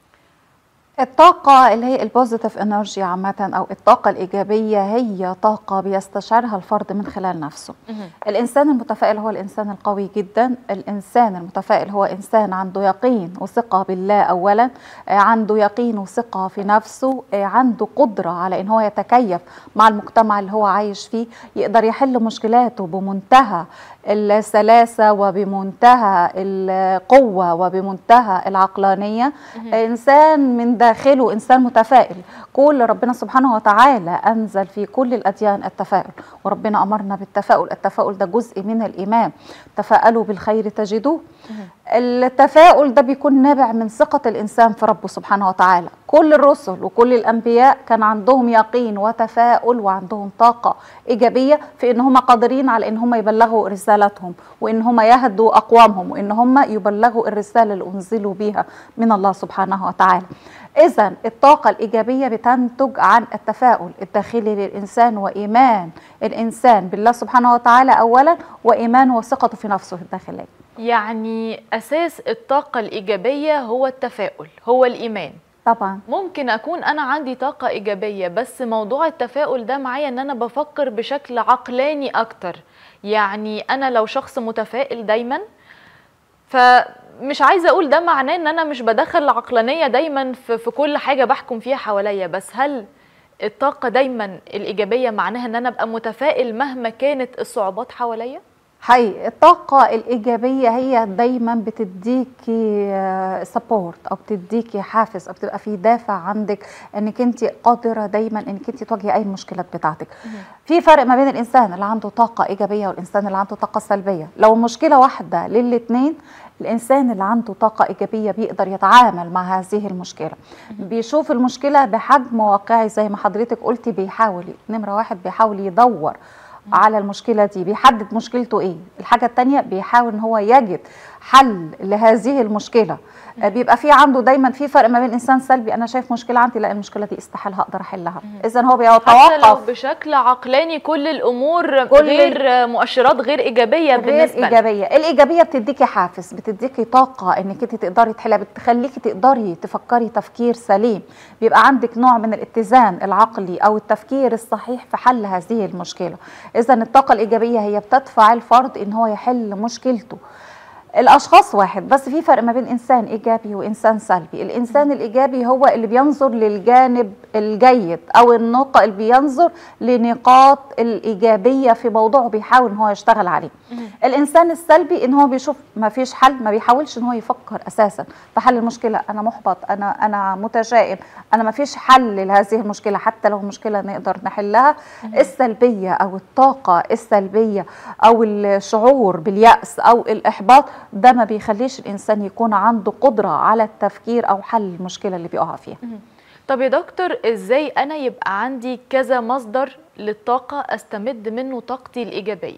الطاقة اللي هي البوزيتيف انرجي عامة أو الطاقة الإيجابية هي طاقة بيستشعرها الفرد من خلال نفسه. الإنسان المتفائل هو الإنسان القوي جدا، الإنسان المتفائل هو إنسان عنده يقين وثقة بالله أولا، آه، عنده يقين وثقة في نفسه، آه، عنده قدرة على إن هو يتكيف مع المجتمع اللي هو عايش فيه، يقدر يحل مشكلاته بمنتهى السلاسة وبمنتهى القوة وبمنتهى العقلانية إنسان من داخله إنسان متفائل كل ربنا سبحانه وتعالى أنزل في كل الأديان التفاؤل وربنا أمرنا بالتفاؤل التفاؤل ده جزء من الإيمان تفاءلوا بالخير تجدوه التفاؤل ده بيكون نابع من ثقة الإنسان في ربه سبحانه وتعالى كل الرسل وكل الأنبياء كان عندهم يقين وتفاؤل وعندهم طاقة إيجابية في إن هم قادرين على إن هم يبلغوا رسالتهم وإن هم يهدوا أقوامهم وإن هم يبلغوا الرسالة اللي أنزلوا بيها من الله سبحانه وتعالى إذا الطاقة الإيجابية بتنتج عن التفاؤل الداخلي للإنسان وإيمان الإنسان بالله سبحانه وتعالى أولا وإيمان وثقته في نفسه الداخلية يعني اساس الطاقه الايجابيه هو التفاؤل هو الايمان طبعا ممكن اكون انا عندي طاقه ايجابيه بس موضوع التفاؤل ده معايا ان انا بفكر بشكل عقلاني اكتر يعني انا لو شخص متفائل دايما فمش عايزه اقول ده معناه ان انا مش بدخل العقلانيه دايما في, في كل حاجه بحكم فيها حواليا بس هل الطاقه دايما الايجابيه معناها ان انا ابقى متفائل مهما كانت الصعوبات حواليا حقيقي الطاقة الإيجابية هي دايما بتديكي سبورت أو بتديكي حافز أو بتبقى في دافع عندك إنك أنت قادرة دايما إنك أنت تواجهي أي المشكلات بتاعتك. في فرق ما بين الإنسان اللي عنده طاقة إيجابية والإنسان اللي عنده طاقة سلبية، لو المشكلة واحدة للاتنين الإنسان اللي عنده طاقة إيجابية بيقدر يتعامل مع هذه المشكلة بيشوف المشكلة بحجم واقعي زي ما حضرتك قلتي بيحاول نمرة واحد بيحاول يدور على المشكلة دي بيحدد مشكلته ايه الحاجة التانية بيحاول ان هو يجد حل لهذه المشكله آه، بيبقى في عنده دايما في فرق ما بين انسان سلبي انا شايف مشكله عندي لا المشكله دي استحاله هقدر احلها اذا هو حتى لو بيتوقف بشكل عقلاني كل الامور كل غير مؤشرات غير ايجابيه غير بالنسبه لنا. ايجابيه الايجابيه بتديكي حافز بتديكي طاقه انك انت تقدري تحلها بتخليكي تقدري تفكري تفكير سليم بيبقى عندك نوع من الاتزان العقلي او التفكير الصحيح في حل هذه المشكله اذا الطاقه الايجابيه هي بتدفع الفرد ان هو يحل مشكلته الاشخاص واحد بس في فرق ما بين انسان ايجابي وانسان سلبي الانسان الايجابي هو اللي بينظر للجانب الجيد او النقط اللي بينظر لنقاط الايجابيه في موضوع بيحاول ان هو يشتغل عليه الانسان السلبي ان هو بيشوف ما فيش حل ما بيحاولش ان هو يفكر اساسا في حل المشكله انا محبط انا انا متشائم انا ما فيش حل لهذه المشكله حتى لو مشكله نقدر نحلها السلبيه او الطاقه السلبيه او الشعور بالياس او الاحباط ده ما بيخليش الانسان يكون عنده قدره على التفكير او حل المشكله اللي بيقع فيها طب يا دكتور ازاي انا يبقى عندي كذا مصدر للطاقه استمد منه طاقتي الايجابيه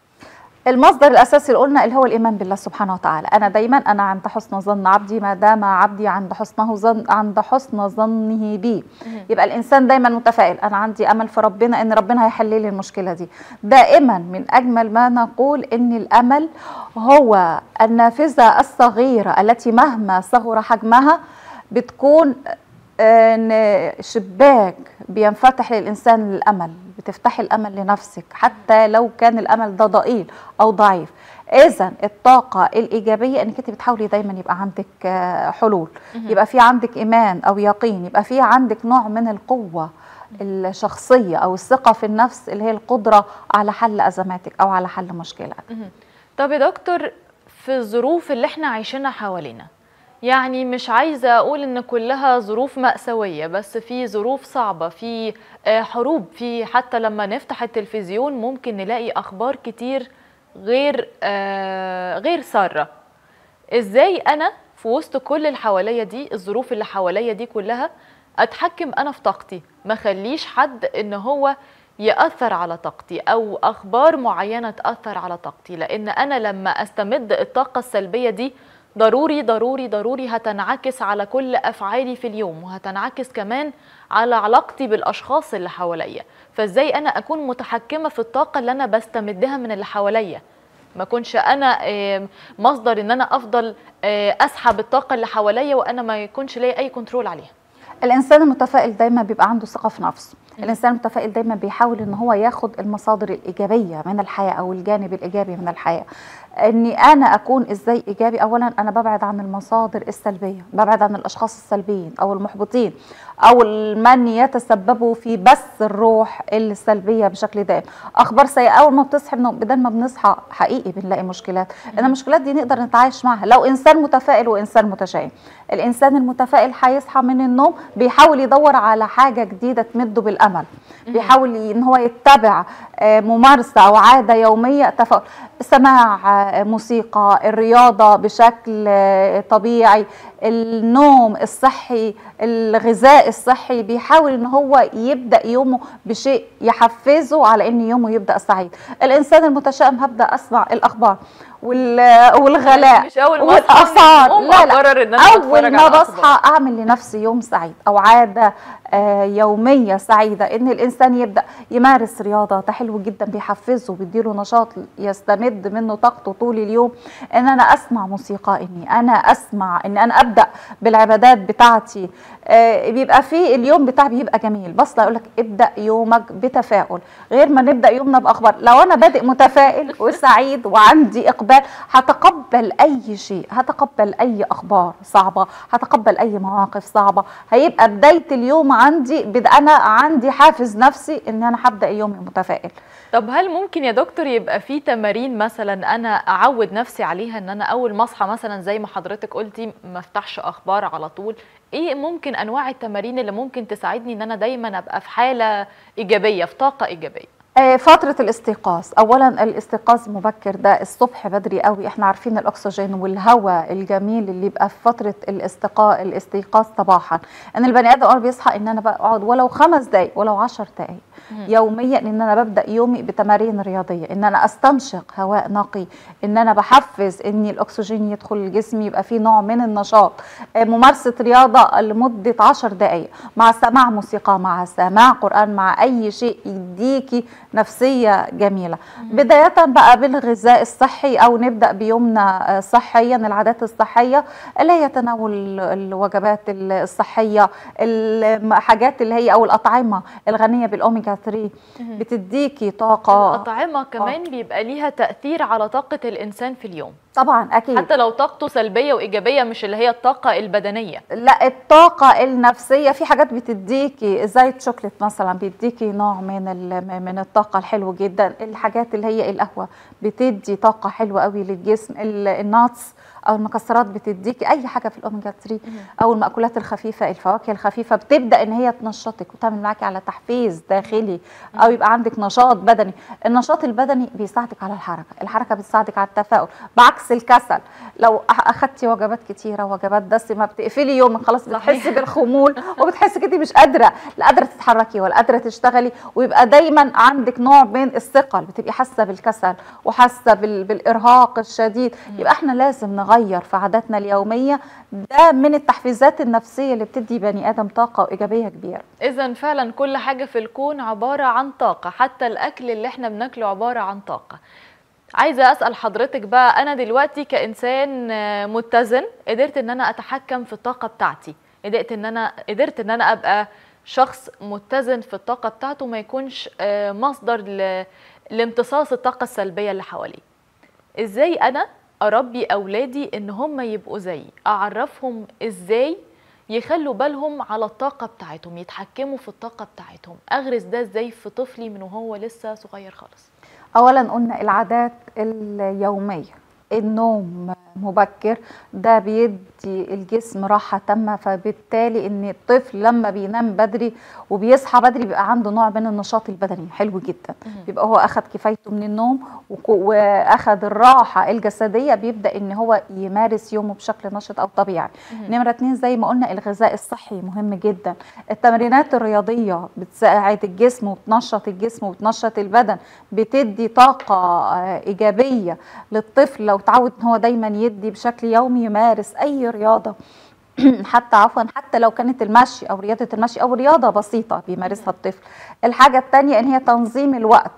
المصدر الاساسي اللي قلنا اللي هو الايمان بالله سبحانه وتعالى انا دايما انا عند حسن ظن عبدي ما دام عبدي عند حسنه ظن عند حسن ظنه بي يبقى الانسان دايما متفائل انا عندي امل في ربنا ان ربنا هيحل لي المشكله دي دائما من اجمل ما نقول ان الامل هو النافذه الصغيره التي مهما صغر حجمها بتكون ان شباك بينفتح للانسان للامل بتفتحي الامل لنفسك حتى لو كان الامل ده ضئيل او ضعيف اذا الطاقه الايجابيه انك انت بتحاولي دايما يبقى عندك آه، حلول يبقى في عندك ايمان او يقين يبقى في عندك نوع من القوه الشخصيه او الثقه في النفس اللي هي القدره على حل ازماتك او على حل مشكلات طب يا دكتور في الظروف اللي احنا عايشينها حوالينا يعني مش عايزة أقول إن كلها ظروف مأساوية بس في ظروف صعبة في آه، حروب في حتى لما نفتح التلفزيون ممكن نلاقي أخبار كتير غير آه، غير سارة إزاي أنا في وسط كل اللي حواليا دي الظروف اللي حواليا دي كلها أتحكم أنا في طاقتي ما خليش حد إن هو يأثر على طاقتي أو أخبار معينة تأثر على طاقتي لأن أنا لما أستمد الطاقة السلبية دي ضروري ضروري ضروري هتنعكس على كل افعالي في اليوم وهتنعكس كمان على علاقتي بالاشخاص اللي حواليا فازاي انا اكون متحكمه في الطاقه اللي انا بستمدها من اللي حواليا ما اكونش انا آه، مصدر ان انا افضل آه، اسحب الطاقه اللي حواليا وانا ما يكونش ليا اي كنترول عليها الانسان المتفائل دايما بيبقى عنده ثقه في نفسه الانسان المتفائل دايما بيحاول ان هو ياخد المصادر الايجابيه من الحياه او الجانب الايجابي من الحياه اني انا اكون ازاي ايجابي اولا انا ببعد عن المصادر السلبيه ببعد عن الاشخاص السلبيين او المحبطين او من يتسببوا في بث الروح السلبيه بشكل دائم اخبار سيئه اول ما بتصحي من النوم بدل ما بنصحى حقيقي بنلاقي مشكلات ان المشكلات دي نقدر نتعايش معها لو انسان متفائل وانسان متشائم الانسان المتفائل هيصحى من النوم بيحاول يدور على حاجه جديده تمده بالامل بيحاول ان هو يتبع آه، ممارسه او عاده يوميه تفاؤل سماع آه، موسيقى الرياضه بشكل آه، طبيعي النوم الصحي الغذاء الصحي بيحاول ان هو يبدا يومه بشيء يحفزه على ان يومه يبدا سعيد الانسان المتشائم هبدا اسمع الاخبار وال- والغلاء مش أول ما أصحى من والاسعار النوم لا لا أقرر إن أنا اول أتفرج ما على بصحى اعمل لنفسي يوم سعيد او عاده آه، يوميه سعيده ان الانسان يبدا يمارس رياضه ده حلو جدا بيحفزه بيديله نشاط يستمد منه طاقته طول اليوم ان انا اسمع موسيقى اني انا اسمع ان انا ابدا بالعبادات بتاعتي آه، بيبقى في اليوم بتاعي بيبقى جميل بس لا اقول لك ابدا يومك بتفاؤل غير ما نبدا يومنا باخبار لو انا بادئ متفائل وسعيد وعندي اقبال هتقبل اي شيء هتقبل اي اخبار صعبه هتقبل اي مواقف صعبه هيبقى بدايه اليوم عندي بد انا عندي حافز نفسي ان انا هبدا يومي متفائل طب هل ممكن يا دكتور يبقى في تمارين مثلا انا اعود نفسي عليها ان انا اول ما اصحى مثلا زي ما حضرتك قلتي ما افتحش اخبار على طول ايه ممكن انواع التمارين اللي ممكن تساعدني ان انا دايما ابقى في حاله ايجابيه في طاقه ايجابيه آه، فترة الاستيقاظ أولا الاستيقاظ مبكر ده الصبح بدري قوي احنا عارفين الأكسجين والهواء الجميل اللي يبقى في فترة الاستيقاظ الاستيقاظ صباحا ان البني آدم أول بيصحى ان أنا بقعد ولو خمس دقايق ولو عشر دقايق يوميا ان انا ببدا يومي بتمارين رياضيه ان انا استنشق هواء نقي ان انا بحفز ان الاكسجين يدخل الجسم يبقى فيه نوع من النشاط آه، ممارسه رياضه لمده عشر دقائق مع سماع موسيقى مع سماع قران مع اي شيء يديكي نفسيه جميله بدايه بقى بالغذاء الصحي او نبدا بيومنا آه، صحيا العادات الصحيه اللي هي تناول الوجبات الصحيه الحاجات اللي هي او الاطعمه الغنيه بالاوميجا 3 بتديكي طاقه الأطعمة كمان بيبقى ليها تأثير على طاقة الإنسان في اليوم طبعا اكيد حتى لو طاقته سلبية وإيجابية مش اللي هي الطاقة البدنية لا الطاقة النفسية في حاجات بتديكي زي الشوكليت مثلا بيديكي نوع من ال- من الطاقة الحلو جدا الحاجات اللي هي القهوة بتدي طاقة حلوة قوي للجسم ال- الناتس او المكسرات بتديكي اي حاجه في الاوميجا 3 او المأكولات الخفيفه الفواكه الخفيفه بتبدا ان هي تنشطك وتعمل معاكي على تحفيز داخلي او يبقى عندك نشاط بدني النشاط البدني بيساعدك على الحركه الحركه بتساعدك على التفاؤل بعكس الكسل لو أخ- اخدتي وجبات كتيره وجبات دسمه بتقفلي يومك خلاص بتحسي بالخمول وبتحسي كده مش قادره لا قادره تتحركي ولا قادره تشتغلي ويبقى دايما عندك نوع من الثقل بتبقي حاسه بالكسل وحاسه بال- بالارهاق الشديد يبقى احنا لازم نغير في عاداتنا اليوميه ده من التحفيزات النفسيه اللي بتدي بني ادم طاقه وايجابيه كبيره إذا فعلا كل حاجة في الكون عبارة عن طاقة حتى الأكل اللي احنا بناكله عبارة عن طاقة عايزة أسأل حضرتك بقى أنا دلوقتي كإنسان آه، متزن قدرت إن أنا أتحكم في الطاقة بتاعتي قدرت إن أنا قدرت إن أنا أبقى شخص متزن في الطاقة بتاعته ما يكونش آه، مصدر ل- لامتصاص الطاقة السلبية اللي حواليه ازاي انا اربي اولادي ان هم يبقوا زيي اعرفهم ازاي يخلوا بالهم على الطاقة بتاعتهم يتحكموا في الطاقة بتاعتهم اغرس ده ازاي في طفلي من وهو لسه صغير خالص اولا قلنا العادات اليوميه النوم مبكر ده بيدي الجسم راحة تامة فبالتالي ان الطفل لما بينام بدري وبيصحى بدري بيبقى عنده نوع من النشاط البدني حلو جدا بيبقى هو اخد كفايته من النوم وك- واخد الراحة الجسدية بيبدأ ان هو يمارس يومه بشكل نشط او طبيعي نمرة اتنين زي ما قلنا الغذاء الصحي مهم جدا التمرينات الرياضية بتساعد الجسم وبتنشط الجسم وبتنشط البدن بتدي طاقة آه، إيجابية للطفل لو تعود ان هو دايما يدي بشكل يومي يمارس اي رياضه حتى عفوا حتى لو كانت المشي او رياضه المشي او رياضه بسيطه بيمارسها الطفل الحاجه الثانيه ان هي تنظيم الوقت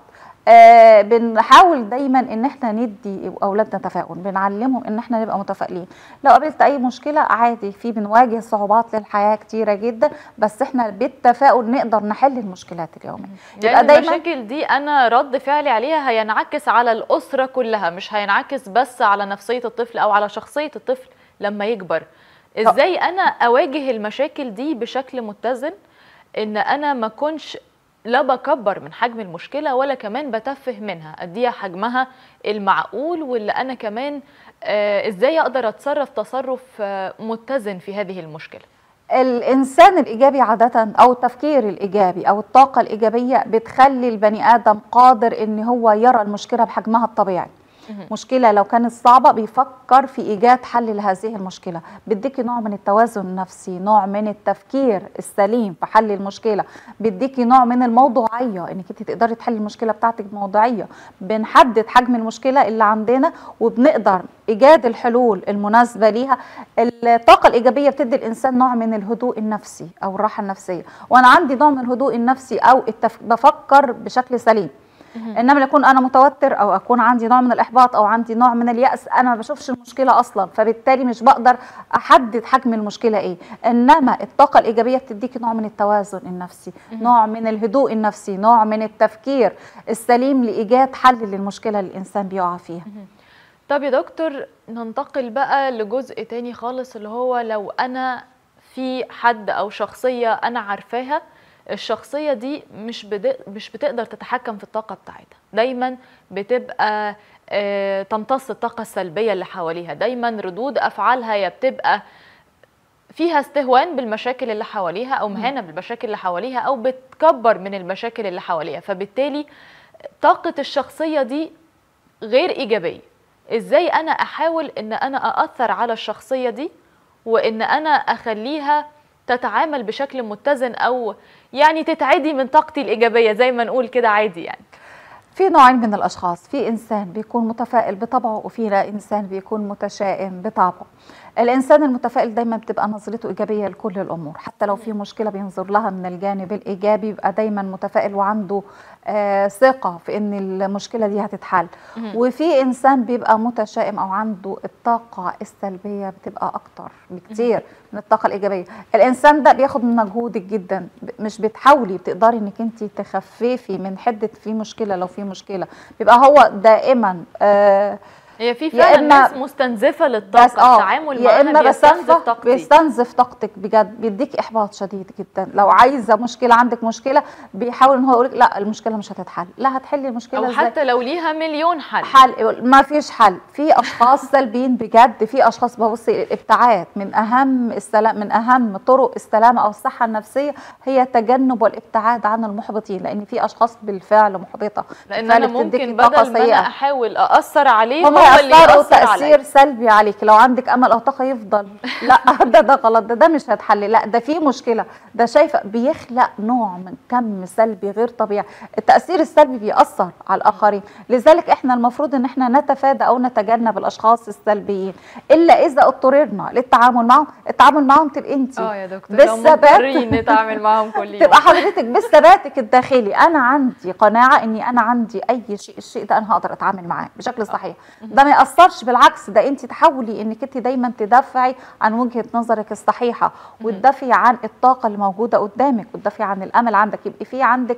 آه بنحاول دايما ان احنا ندي اولادنا تفاؤل بنعلمهم ان احنا نبقى متفائلين لو قابلت اي مشكله عادي في بنواجه صعوبات للحياه كتيره جدا بس احنا بالتفاؤل نقدر نحل المشكلات اليوميه لان المشاكل دي انا رد فعلي عليها هينعكس على الاسره كلها مش هينعكس بس على نفسيه الطفل او على شخصيه الطفل لما يكبر ازاي انا اواجه المشاكل دي بشكل متزن ان انا ما اكونش لا بكبر من حجم المشكله ولا كمان بتفه منها اديها حجمها المعقول واللي انا كمان آه ازاي اقدر اتصرف تصرف آه متزن في هذه المشكله الانسان الايجابي عاده او التفكير الايجابي او الطاقه الايجابيه بتخلي البني ادم قادر ان هو يرى المشكله بحجمها الطبيعي مشكلة لو كانت صعبة بيفكر في إيجاد حل لهذه المشكلة بيديكي نوع من التوازن النفسي نوع من التفكير السليم في حل المشكلة بيديكي نوع من الموضوعية إنك انت تقدري تحلي المشكلة بتاعتك بموضوعية بنحدد حجم المشكلة اللي عندنا وبنقدر إيجاد الحلول المناسبة ليها الطاقة الإيجابية بتدي الإنسان نوع من الهدوء النفسي أو الراحة النفسية وأنا عندي نوع من الهدوء النفسي أو التف... بفكر بشكل سليم انما اكون انا متوتر او اكون عندي نوع من الاحباط او عندي نوع من الياس انا ما بشوفش المشكله اصلا فبالتالي مش بقدر احدد حجم المشكله ايه انما الطاقه الايجابيه بتديكي نوع من التوازن النفسي نوع من الهدوء النفسي نوع من التفكير السليم لايجاد حل للمشكله اللي الانسان بيقع فيها طب يا دكتور ننتقل بقى لجزء تاني خالص اللي هو لو انا في حد او شخصيه انا عارفاها الشخصية دي مش بد... مش بتقدر تتحكم في الطاقة بتاعتها دايما بتبقى آه تمتص الطاقة السلبية اللي حواليها دايما ردود أفعالها يا بتبقى فيها استهوان بالمشاكل اللي حواليها أو مهانة بالمشاكل اللي حواليها أو بتكبر من المشاكل اللي حواليها فبالتالي طاقه الشخصيه دي غير ايجابيه ازاي انا احاول ان انا ااثر على الشخصيه دي وان انا اخليها تتعامل بشكل متزن او يعني تتعدي من طاقتي الايجابيه زي ما نقول كده عادي يعني في نوعين من الاشخاص في انسان بيكون متفائل بطبعه وفي انسان بيكون متشائم بطبعه الانسان المتفائل دايما بتبقى نظرته ايجابيه لكل الامور حتى لو في مشكله بينظر لها من الجانب الايجابي بيبقى دايما متفائل وعنده آه ثقه في ان المشكله دي هتتحل وفي انسان بيبقى متشائم او عنده الطاقه السلبيه بتبقى اكتر بكتير من الطاقه الايجابيه الانسان ده بياخد من مجهودك جدا مش بتحاولي بتقدري انك انت تخففي من حده في مشكله لو في مشكله بيبقى هو دائما آه هي في فعلا ناس مستنزفه للطاقه بس آه التعامل يا معاها اما بيستنزف بستنزف طاقتي بيستنزف طاقتك بجد بيديك احباط شديد جدا لو عايزه مشكله عندك مشكله بيحاول ان هو يقول لا المشكله مش هتتحل لا هتحلي المشكله او ازاي حتى لو ليها مليون حل حل ما فيش حل في اشخاص سلبيين بجد في اشخاص ببصي الابتعاد من اهم السلام من اهم طرق السلامه او الصحه النفسيه هي التجنب والابتعاد عن المحبطين لان في اشخاص بالفعل محبطه لان بالفعل انا بتديكي ممكن طاقة بدل ما انا سيئة. احاول اثر عليه هم هو اللي يأثروا ياثر عليا تأثير سلبي عليك لو عندك أمل أو طاقة يفضل لا ده ده غلط ده ده مش هتحل لا ده في مشكلة ده شايفة بيخلق نوع من كم سلبي غير طبيعي التأثير السلبي بيأثر على الآخرين لذلك إحنا المفروض إن إحنا نتفادى أو نتجنب الأشخاص السلبيين إلا إذا اضطررنا للتعامل معهم التعامل معهم تبقي أنت اه يا دكتور لو بالثبات. مضطرين نتعامل معاهم كل يوم تبقى حضرتك بثباتك الداخلي انا عندي قناعه اني انا عندي اي شيء الشيء ده انا هقدر اتعامل معاه بشكل صحيح ده ما ياثرش بالعكس ده انت تحاولي انك انت دايما تدافعي عن وجهه نظرك الصحيحه وتدافعي عن الطاقه اللي موجوده قدامك وتدافعي عن الامل عندك يبقى في عندك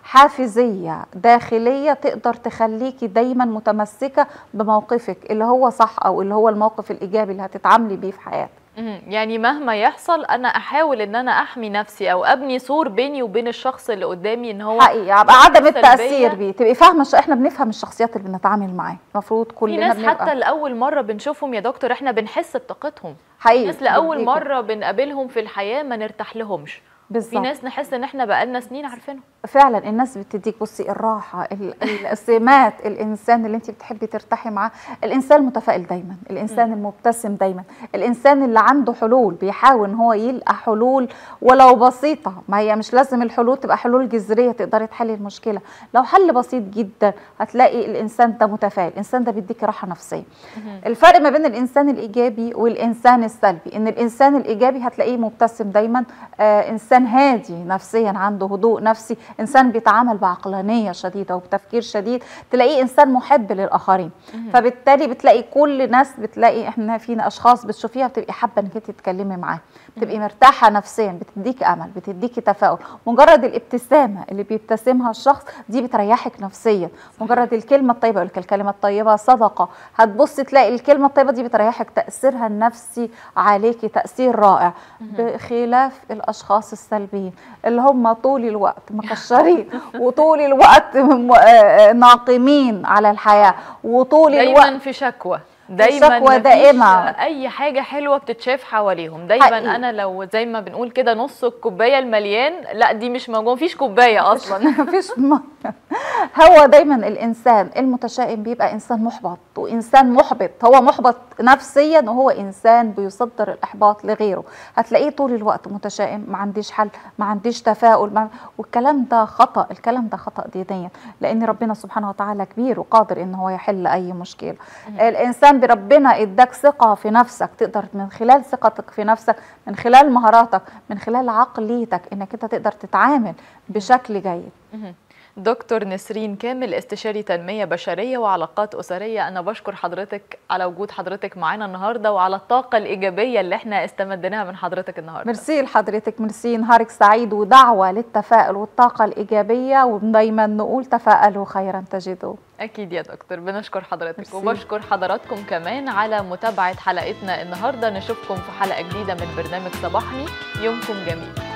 حافزيه داخليه تقدر تخليكي دايما متمسكه بموقفك اللي هو صح او اللي هو الموقف الايجابي اللي هتتعاملي بيه في حياتك مهم. يعني مهما يحصل انا احاول ان انا احمي نفسي او ابني سور بيني وبين الشخص اللي قدامي ان هو حقيقي يبقى عدم سلبية. التاثير بيه تبقي فاهمه الش- احنا بنفهم الشخصيات اللي بنتعامل معاه المفروض في كلنا ناس بنبقى حتى لاول مره بنشوفهم يا دكتور احنا بنحس بطاقتهم حقيقي ناس لاول بيديكوا. مره بنقابلهم في الحياه ما نرتاح لهمش في بالظبط ناس نحس ان احنا بقالنا سنين عارفينهم فعلا الناس بتديك بصي الراحه ال- ال- السمات الانسان اللي انت بتحبي ترتاحي معاه الانسان المتفائل دايما الانسان المبتسم دايما الانسان اللي عنده حلول بيحاول ان هو يلقى حلول ولو بسيطه ما هي مش لازم الحلول تبقى حلول جذريه تقدري تحلي المشكله لو حل بسيط جدا هتلاقي الانسان ده متفائل الانسان ده بيديك راحه نفسيه الفرق ما بين الانسان الايجابي والانسان السلبي ان الانسان الايجابي هتلاقيه مبتسم دايما آه انسان هادي نفسيا عنده هدوء نفسي انسان بيتعامل بعقلانيه شديده وبتفكير شديد تلاقيه انسان محب للاخرين فبالتالي بتلاقي كل ناس بتلاقي احنا فينا اشخاص بتشوفيها بتبقي حابه انك انت تتكلمي معاه بتبقي مرتاحه نفسيا بتديكي امل بتديكي تفاؤل مجرد الابتسامه اللي بيبتسمها الشخص دي بتريحك نفسيا مجرد الكلمه الطيبه يقول لك الكلمه الطيبه صدقه هتبصي تلاقي الكلمه الطيبه دي بتريحك تاثيرها النفسي عليكي تاثير رائع بخلاف الاشخاص السلبيين اللي هم طول الوقت مكشرين وطول الوقت م- آه، ناقمين على الحياه وطول الوقت دايما في شكوى دايما شكوى مفيش دائمة. اي حاجه حلوه بتتشاف حواليهم دايما حقيقي. انا لو زي ما بنقول كده نص الكوبايه المليان لا دي مش موجوده مفيش كوبايه اصلا مفيش م... هو دايما الانسان المتشائم بيبقى انسان محبط وانسان محبط هو محبط نفسيا وهو انسان بيصدر الاحباط لغيره هتلاقيه طول الوقت متشائم ما عنديش حل ما عنديش تفاؤل ما... والكلام ده خطا الكلام ده خطا دينيا لان ربنا سبحانه وتعالى كبير وقادر ان هو يحل اي مشكله الانسان بربنا اداك ثقه في نفسك تقدر من خلال ثقتك في نفسك من خلال مهاراتك من خلال عقليتك انك انت تقدر تتعامل بشكل جيد دكتور نسرين كامل استشاري تنمية بشرية وعلاقات أسرية أنا بشكر حضرتك على وجود حضرتك معانا النهاردة وعلى الطاقة الإيجابية اللي احنا استمدناها من حضرتك النهاردة ميرسي لحضرتك ميرسي نهارك سعيد ودعوة للتفاؤل والطاقة الإيجابية ودايما نقول تفاءلوا خيرا تجدوا أكيد يا دكتور بنشكر حضرتك ميرسي. وبشكر حضراتكم كمان على متابعة حلقتنا النهاردة نشوفكم في حلقة جديدة من برنامج صباحني يومكم جميل